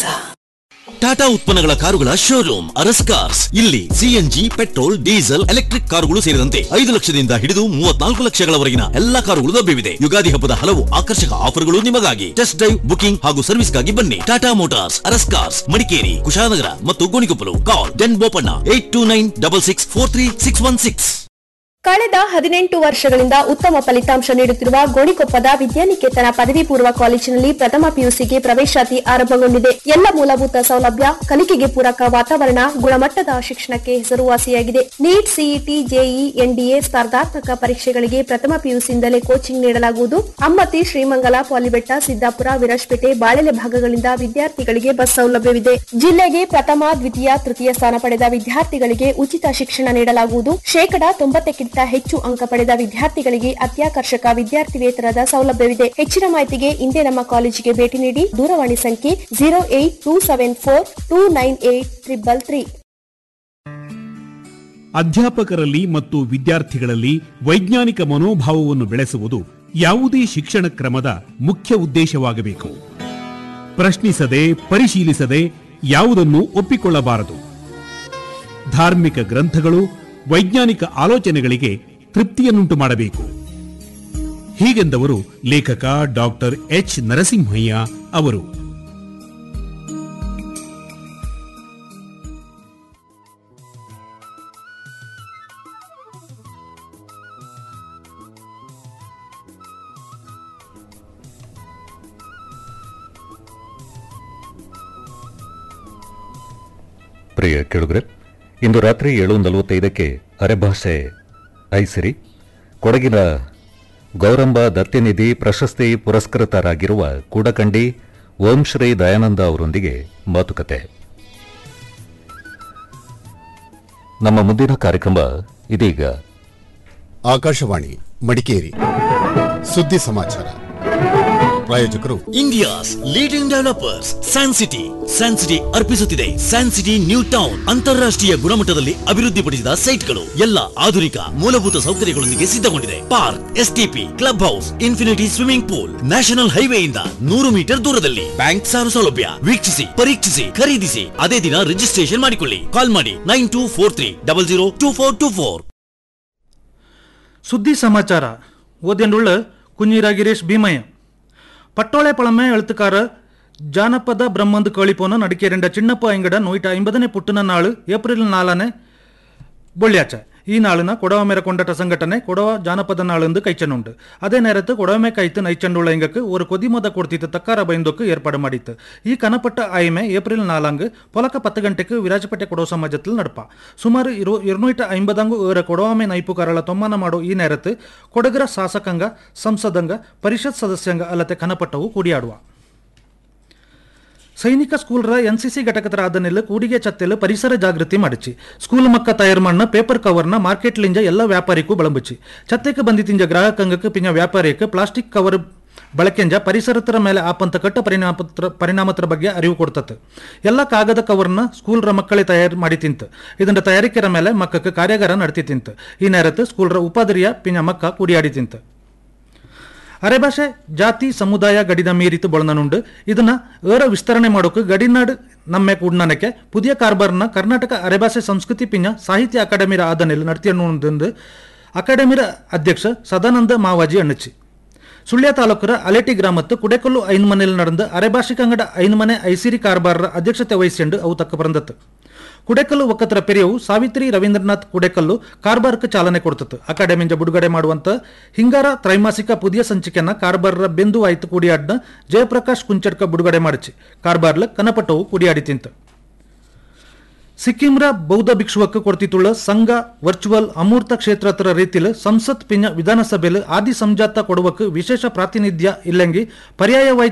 Tata ಉತ್ಪನ್ನಗಳ ಕಾರುಗಳ ಶೋರೂಮ್ ಅರಸ್ ಕಾರ್ಸ್ ಇಲ್ಲಿ ಸಿಎನ್ಜಿ ಪೆಟ್ರೋಲ್ ಡೀಸೆಲ್ ಎಲೆಕ್ಟ್ರಿಕ್ ಕಾರುಗಳು ಸೇರಿದಂತೆ ಐದು ಲಕ್ಷದಿಂದ ಹಿಡಿದು ಮೂವತ್ನಾಲ್ಕು ಲಕ್ಷಗಳವರೆಗಿನ ಎಲ್ಲಾ ಕಾರುಗಳು ಲಭ್ಯವಿದೆ ಯುಗಾದಿ ಹಬ್ಬದ ಹಲವು ಆಕರ್ಷಕ ಆಫರ್ಗಳು ನಿಮಗಾಗಿ ಟೆಸ್ಟ್ ಡ್ರೈವ್ ಬುಕಿಂಗ್ ಹಾಗೂ ಸರ್ವಿಸ್ಗಾಗಿ ಬನ್ನಿ ಟಾಟಾ ಮೋಟಾರ್ಸ್ ಅರಸ್ ಕಾರ್ಸ್ ಮಡಿಕೇರಿ ಕುಶಾಲನಗರ ಮತ್ತು Gonikoppal call Den Bopanna eight two nine double six four three six one six ಕಳೆದ ಹದಿನೆಂಟು ವರ್ಷಗಳಿಂದ ಉತ್ತಮ ಫಲಿತಾಂಶ ನೀಡುತ್ತಿರುವ ಗೋಣಿಕೊಪ್ಪದ ವಿದ್ಯಾನಿಕೇತನ ಪದವಿ ಪೂರ್ವ ಕಾಲೇಜಿನಲ್ಲಿ ಪ್ರಥಮ ಪಿಯುಸಿಗೆ ಪ್ರವೇಶಾತಿ ಆರಂಭಗೊಂಡಿದೆ ಎಲ್ಲ ಮೂಲಭೂತ ಸೌಲಭ್ಯ ಕಲಿಕೆಗೆ ಪೂರಕ ವಾತಾವರಣ ಗುಣಮಟ್ಟದ ಶಿಕ್ಷಣಕ್ಕೆ ಹೆಸರುವಾಸಿಯಾಗಿದೆ ನೀಟ್ ಸಿಇಟಿ ಜೆಇ ಎನ್ಡಿಎ ಸ್ಪರ್ಧಾತ್ಮಕ ಪರೀಕ್ಷೆಗಳಿಗೆ ಪ್ರಥಮ ಪಿಯುಸಿಯಿಂದಲೇ ಕೋಚಿಂಗ್ ನೀಡಲಾಗುವುದು ಅಮ್ಮತಿ ಶ್ರೀಮಂಗಲ ಪಾಲಿಬೆಟ್ಟ ಸಿದ್ದಾಪುರ ವಿರಾಜಪೇಟೆ ಬಾಳೆಲೆ ಭಾಗಗಳಿಂದ ವಿದ್ಯಾರ್ಥಿಗಳಿಗೆ ಬಸ್ ಸೌಲಭ್ಯವಿದೆ ಜಿಲ್ಲೆಗೆ ಪ್ರಥಮ ದ್ವಿತೀಯ ತೃತೀಯ ಸ್ಥಾನ ಪಡೆದ ವಿದ್ಯಾರ್ಥಿಗಳಿಗೆ ಉಚಿತ ಶಿಕ್ಷಣ ನೀಡಲಾಗುವುದು ಶೇಕಡ ತೊಂಬತ್ತಕ್ಕಿಂತ ಹೆಚ್ಚು ಅಂಕ ಪಡೆದ ವಿದ್ಯಾರ್ಥಿಗಳಿಗೆ ಅತ್ಯಾಕರ್ಷಕ ವಿದ್ಯಾರ್ಥಿ ವೇತನದ ಸೌಲಭ್ಯವಿದೆ ಹೆಚ್ಚಿನ ಮಾಹಿತಿಗೆ ಇಂದೇ ನಮ್ಮ ಕಾಲೇಜಿಗೆ ಭೇಟಿ ನೀಡಿ ದೂರವಾಣಿ ಸಂಖ್ಯೆ zero eight two seven four two nine eight triple three ಅಧ್ಯಾಪಕರಲ್ಲಿ ಮತ್ತು ವಿದ್ಯಾರ್ಥಿಗಳಲ್ಲಿ ವೈಜ್ಞಾನಿಕ ಮನೋಭಾವವನ್ನು ಬೆಳೆಸುವುದು ಯಾವುದೇ ಶಿಕ್ಷಣ ಕ್ರಮದ ಮುಖ್ಯ ಉದ್ದೇಶವಾಗಬೇಕು ಪ್ರಶ್ನಿಸದೆ ಪರಿಶೀಲಿಸದೆ ಯಾವುದನ್ನು ಒಪ್ಪಿಕೊಳ್ಳಬಾರದು ಧಾರ್ಮಿಕ ಗ್ರಂಥಗಳು ವೈಜ್ಞಾನಿಕ ಆಲೋಚನೆಗಳಿಗೆ ತೃಪ್ತಿಯನ್ನುಂಟು ಮಾಡಬೇಕು ಹೀಗೆಂದವರು ಲೇಖಕ ಡಾಕ್ಟರ್ ಎಚ್ ನರಸಿಂಹಯ್ಯ ಅವರು ಪ್ರಿಯ ಕೇಳುಗರೆ ಇಂದು ರಾತ್ರಿ ಏಳು ನಲವತ್ತೈದಕ್ಕೆ ಅರೆಭಾಷೆ ಐಸಿರಿ ಕೊಡಗಿನ ಗೌರಂಬ ದತ್ತಿನಿಧಿ ಪ್ರಶಸ್ತಿ ಪುರಸ್ಕೃತರಾಗಿರುವ ಕೂಡಕಂಡಿ ಓಂ ಶ್ರೀ ದಯಾನಂದ ಅವರೊಂದಿಗೆ ಮಾತುಕತೆ ನಮ್ಮ ಮುಂದಿನ ಕಾರ್ಯಕ್ರಮ ಇದೀಗ ಆಕಾಶವಾಣಿ ಮಡಿಕೇರಿ ಸುದ್ದಿ ಸಮಾಚಾರ ಪ್ರಾಯೋಜಕರು India's leading developers San City San City ಅರ್ಪಿಸುತ್ತಿದೆ ಸ್ಯಾನ್ ಸಿಟಿ ನ್ಯೂ ಟೌನ್ ಅಂತಾರಾಷ್ಟ್ರೀಯ ಗುಣಮಟ್ಟದಲ್ಲಿ ಅಭಿವೃದ್ಧಿಪಡಿಸಿದ ಸೈಟ್ಗಳು ಎಲ್ಲ ಆಧುನಿಕ ಮೂಲಭೂತ ಸೌಕರ್ಯಗಳೊಂದಿಗೆ ಸಿದ್ಧಗೊಂಡಿದೆ park STP club house infinity swimming pool national ಹೈವೇಯಿಂದ ನೂರು ಮೀಟರ್ ದೂರದಲ್ಲಿ ಬ್ಯಾಂಕ್ ಸಾಲ ಸೌಲಭ್ಯ ವೀಕ್ಷಿಸಿ ಪರೀಕ್ಷಿಸಿ ಖರೀದಿಸಿ ಅದೇ ದಿನ ರಿಜಿಸ್ಟ್ರೇಷನ್ ಮಾಡಿಕೊಳ್ಳಿ ಕಾಲ್ ಮಾಡಿ nine two four three double zero two four two four ಸುದ್ದಿ ಸಮಾಚಾರ ಓದೆಂಡುಳ್ಳ ಕುഞ്ഞിರ ಗಿರೀಶ್ ಭೀಮಯ್ಯ பட்டோளை பழமை எழுத்துக்காரர் ஜானபத பிரம்மந்து கோழிப்போன நடிக்க ரெண்ட சின்னப்ப ஐங்கட நோயிட்ட ஐம்பதನೇ ಪುಟ್ಟನ ನಾಳು ಏಪ್ರಿಲ್ ನಾಲನೆ ಬೊಳ್ಳ್ಯಾಚ ಈ ನಾಳಿನ ಕೊಡವಮೇರ ಕೊಂಡಟ ಸಂಘಟನೆ ಕೊಡವ ಜಾನಪದ ನಾಳೆಂದು ಕೈಚನ್ನುಂಡು ಅದೇ நேரத்து கொடமே கைத்து நைச்சண்டுள்ள எங்களுக்கு ஒரு கொதிமத கொடுத்தித்து தக்கார பயந்தோக்கு ஏற்பாடு ಮಾಡಿತ್ತು ಈ ಕನಪಟ್ಟ ಆಯ್ಮೆ ಏಪ್ರಿಲ್ ನಾಲಾಂಗ್ ಪೊಲಕ ಪತ್ತು ಗಂಟೆಗೆ ವಿರಾಜಪೇಟೆ ಕೊಡವ ಸಮಾಜത്തിൽ ನಡಪ ಸುಮಾರು ಇರು ഇരുന്നൂറ്റി ಐಂಬದಂಗು ಏರ ಕೊಡವಾಮೆ ನೈಪುಕಾರಳ ತೊಮ್ಮನ ಮಾಡೋ ಈ നേരത്ത് ಕೊಡಗರ ಶಾಸಕಾಂಗ ಸಂಸದಂಗ ಪರಿಷತ್ ಸದಸ್ಯಾಂಗ ಅಲ್ಲದೆ ಕನಪಟ್ಟವು ಕೂಡಿಯಾಡುವ ಸೈನಿಕ ಸ್ಕೂಲ್ರ ಎನ್ ಸಿ ಸಿ ಘಟಕದ ಆದನೆಲ್ಲ ಕೂಡಿಗೆ ಚತ್ತೆಲ್ಲ ಪರಿಸರ ಜಾಗೃತಿ ಮಾಡಿಚಿ ಸ್ಕೂಲ್ ಮಕ್ಕ ತಯಾರು ಮಣ್ಣ ಪೇಪರ್ ಕವರ್ನ ಮಾರ್ಕೆಟ್ಲಿಂಜ ಎಲ್ಲ ವ್ಯಾಪಾರಿಗೂ ಬಳಂಬಿಚಿ ಚತ್ತೆಗೆ ಬಂದಿತ್ತಿಂಜ ಗ್ರಾಹಕಂಗಕ್ಕೆ ಪಿಂಜ ವ್ಯಾಪಾರಿಯಕ್ಕೆ ಪ್ಲಾಸ್ಟಿಕ್ ಕವರ್ ಬಳಕೆಂಜ ಪರಿಸರತರ ಮೇಲೆ ಆಪಂತ ಕಟ್ಟ ಪರಿಣಾಮತ್ರ ಪರಿಣಾಮತರ ಬಗ್ಗೆ ಅರಿವು ಕೊಡ್ತತೆ ಎಲ್ಲ ಕಾಗದ ಕವರ್ನ ಸ್ಕೂಲ್ರ ಮಕ್ಕಳೇ ತಯಾರು ಮಾಡಿ ತಿಂತು ಇದನ್ನ ತಯಾರಿಕೆರ ಮೇಲೆ ಮಕ್ಕಕ್ಕೆ ಕಾರ್ಯಾಗಾರ ನಡೆತಿ ತಿಂತು ಈ ನೇರತ್ತು ಸ್ಕೂಲ್ರ ಉಪಾಧಿರಿಯ ಪಿಂಜ ಮಕ್ಕ ಕುಡಿಯಾಡಿ ತಿಂತು ಅರೆಭಾಷೆ ಜಾತಿ ಸಮುದಾಯ ಗಡಿನ ಮೀರಿತು ಬಳನನುಂಡು ಇದನ್ನ ಏರ ವಿಸ್ತರಣೆ ಮಾಡೋಕೆ ಗಡಿನಾಡು ನಮ್ಮೆ ಕೂಡ್ನನಕ್ಕೆ ಪುದಿಯ ಕಾರ್ಬಾರ್ನ ಕರ್ನಾಟಕ ಅರೆಭಾಷೆ ಸಂಸ್ಕೃತಿ ಪಿಂಜ ಸಾಹಿತ್ಯ ಅಕಾಡೆಮಿರ ಆದನೆಲ್ ನಡ್ತಿಯನ್ನು ಅಕಾಡೆಮಿರ ಅಧ್ಯಕ್ಷ ಸದಾನಂದ ಮಾವಾಜಿ ಅಣ್ಣಚಿ ಸುಳ್ಯ ತಾಲೂಕರ ಅಲೆಟಿ ಗ್ರಾಮತ್ತು ಕುಡೆಕಲ್ಲು ಐನ್ಮನೆಯಲ್ಲಿ ನಡೆದ ಅರೆಭಾಷಿಕಂಗಡ ಐನ್ಮನೆ ಐಸಿರಿ ಕಾರ್ಬಾರರ ಅಧ್ಯಕ್ಷತೆ ವಹಿಸಿಕೊಂಡು ಅವು ತಕ್ಕ ಬರಂದತ್ತು ಕುಡೆಕಲ್ಲು ಒಕ್ಕತರ ಪೆರಿಯವು ಸಾವಿತ್ರಿ ರವೀಂದ್ರನಾಥ್ ಕುಡೆಕಲ್ಲು ಕಾರ್ಬಾರ್ಕ್ಕೆ ಚಾಲನೆ ಕೊಡ್ತತ್ತು ಅಕಾಡೆಮಿಂದ ಬಿಡುಗಡೆ ಮಾಡುವಂತ ಹಿಂಗಾರ ತ್ರೈಮಾಸಿಕ ಪುದಿಯ ಸಂಚಿಕೆಯನ್ನ ಕಾರ್ಬಾರರ ಬೆಂದು ಆಯ್ತು ಕೂಡಿಯಾಡ್ನ ಜಯಪ್ರಕಾಶ್ ಕುಂಚಡ್ಕ ಬಿಡುಗಡೆ ಮಾಡಿಸಿ ಕಾರ್ಬಾರ್ಲ ಕನಪಟ್ಟವು ಕೂಡಿಯಾಡಿ ತಿಂತು ಸಿಕ್ಕಿಂರ ಬೌದ್ಧ ಭಿಕ್ಷುವಕ್ಕೆ ಕೊಡ್ತಿತ್ತುಳ್ಳ ಸಂಘ ವರ್ಚುವಲ್ ಅಮೂರ್ತ ಕ್ಷೇತ್ರತರ ರೀತಿಲು ಸಂಸತ್ ಪಿಂಜ ವಿಧಾನಸಭೆಲು ಆದಿ ಸಂಜಾತ ಕೊಡುವಕ್ಕೆ ವಿಶೇಷ ಪ್ರಾತಿನಿಧ್ಯ ಇಲ್ಲಂಗಿ ಪರ್ಯಾಯವಾಯ್ತು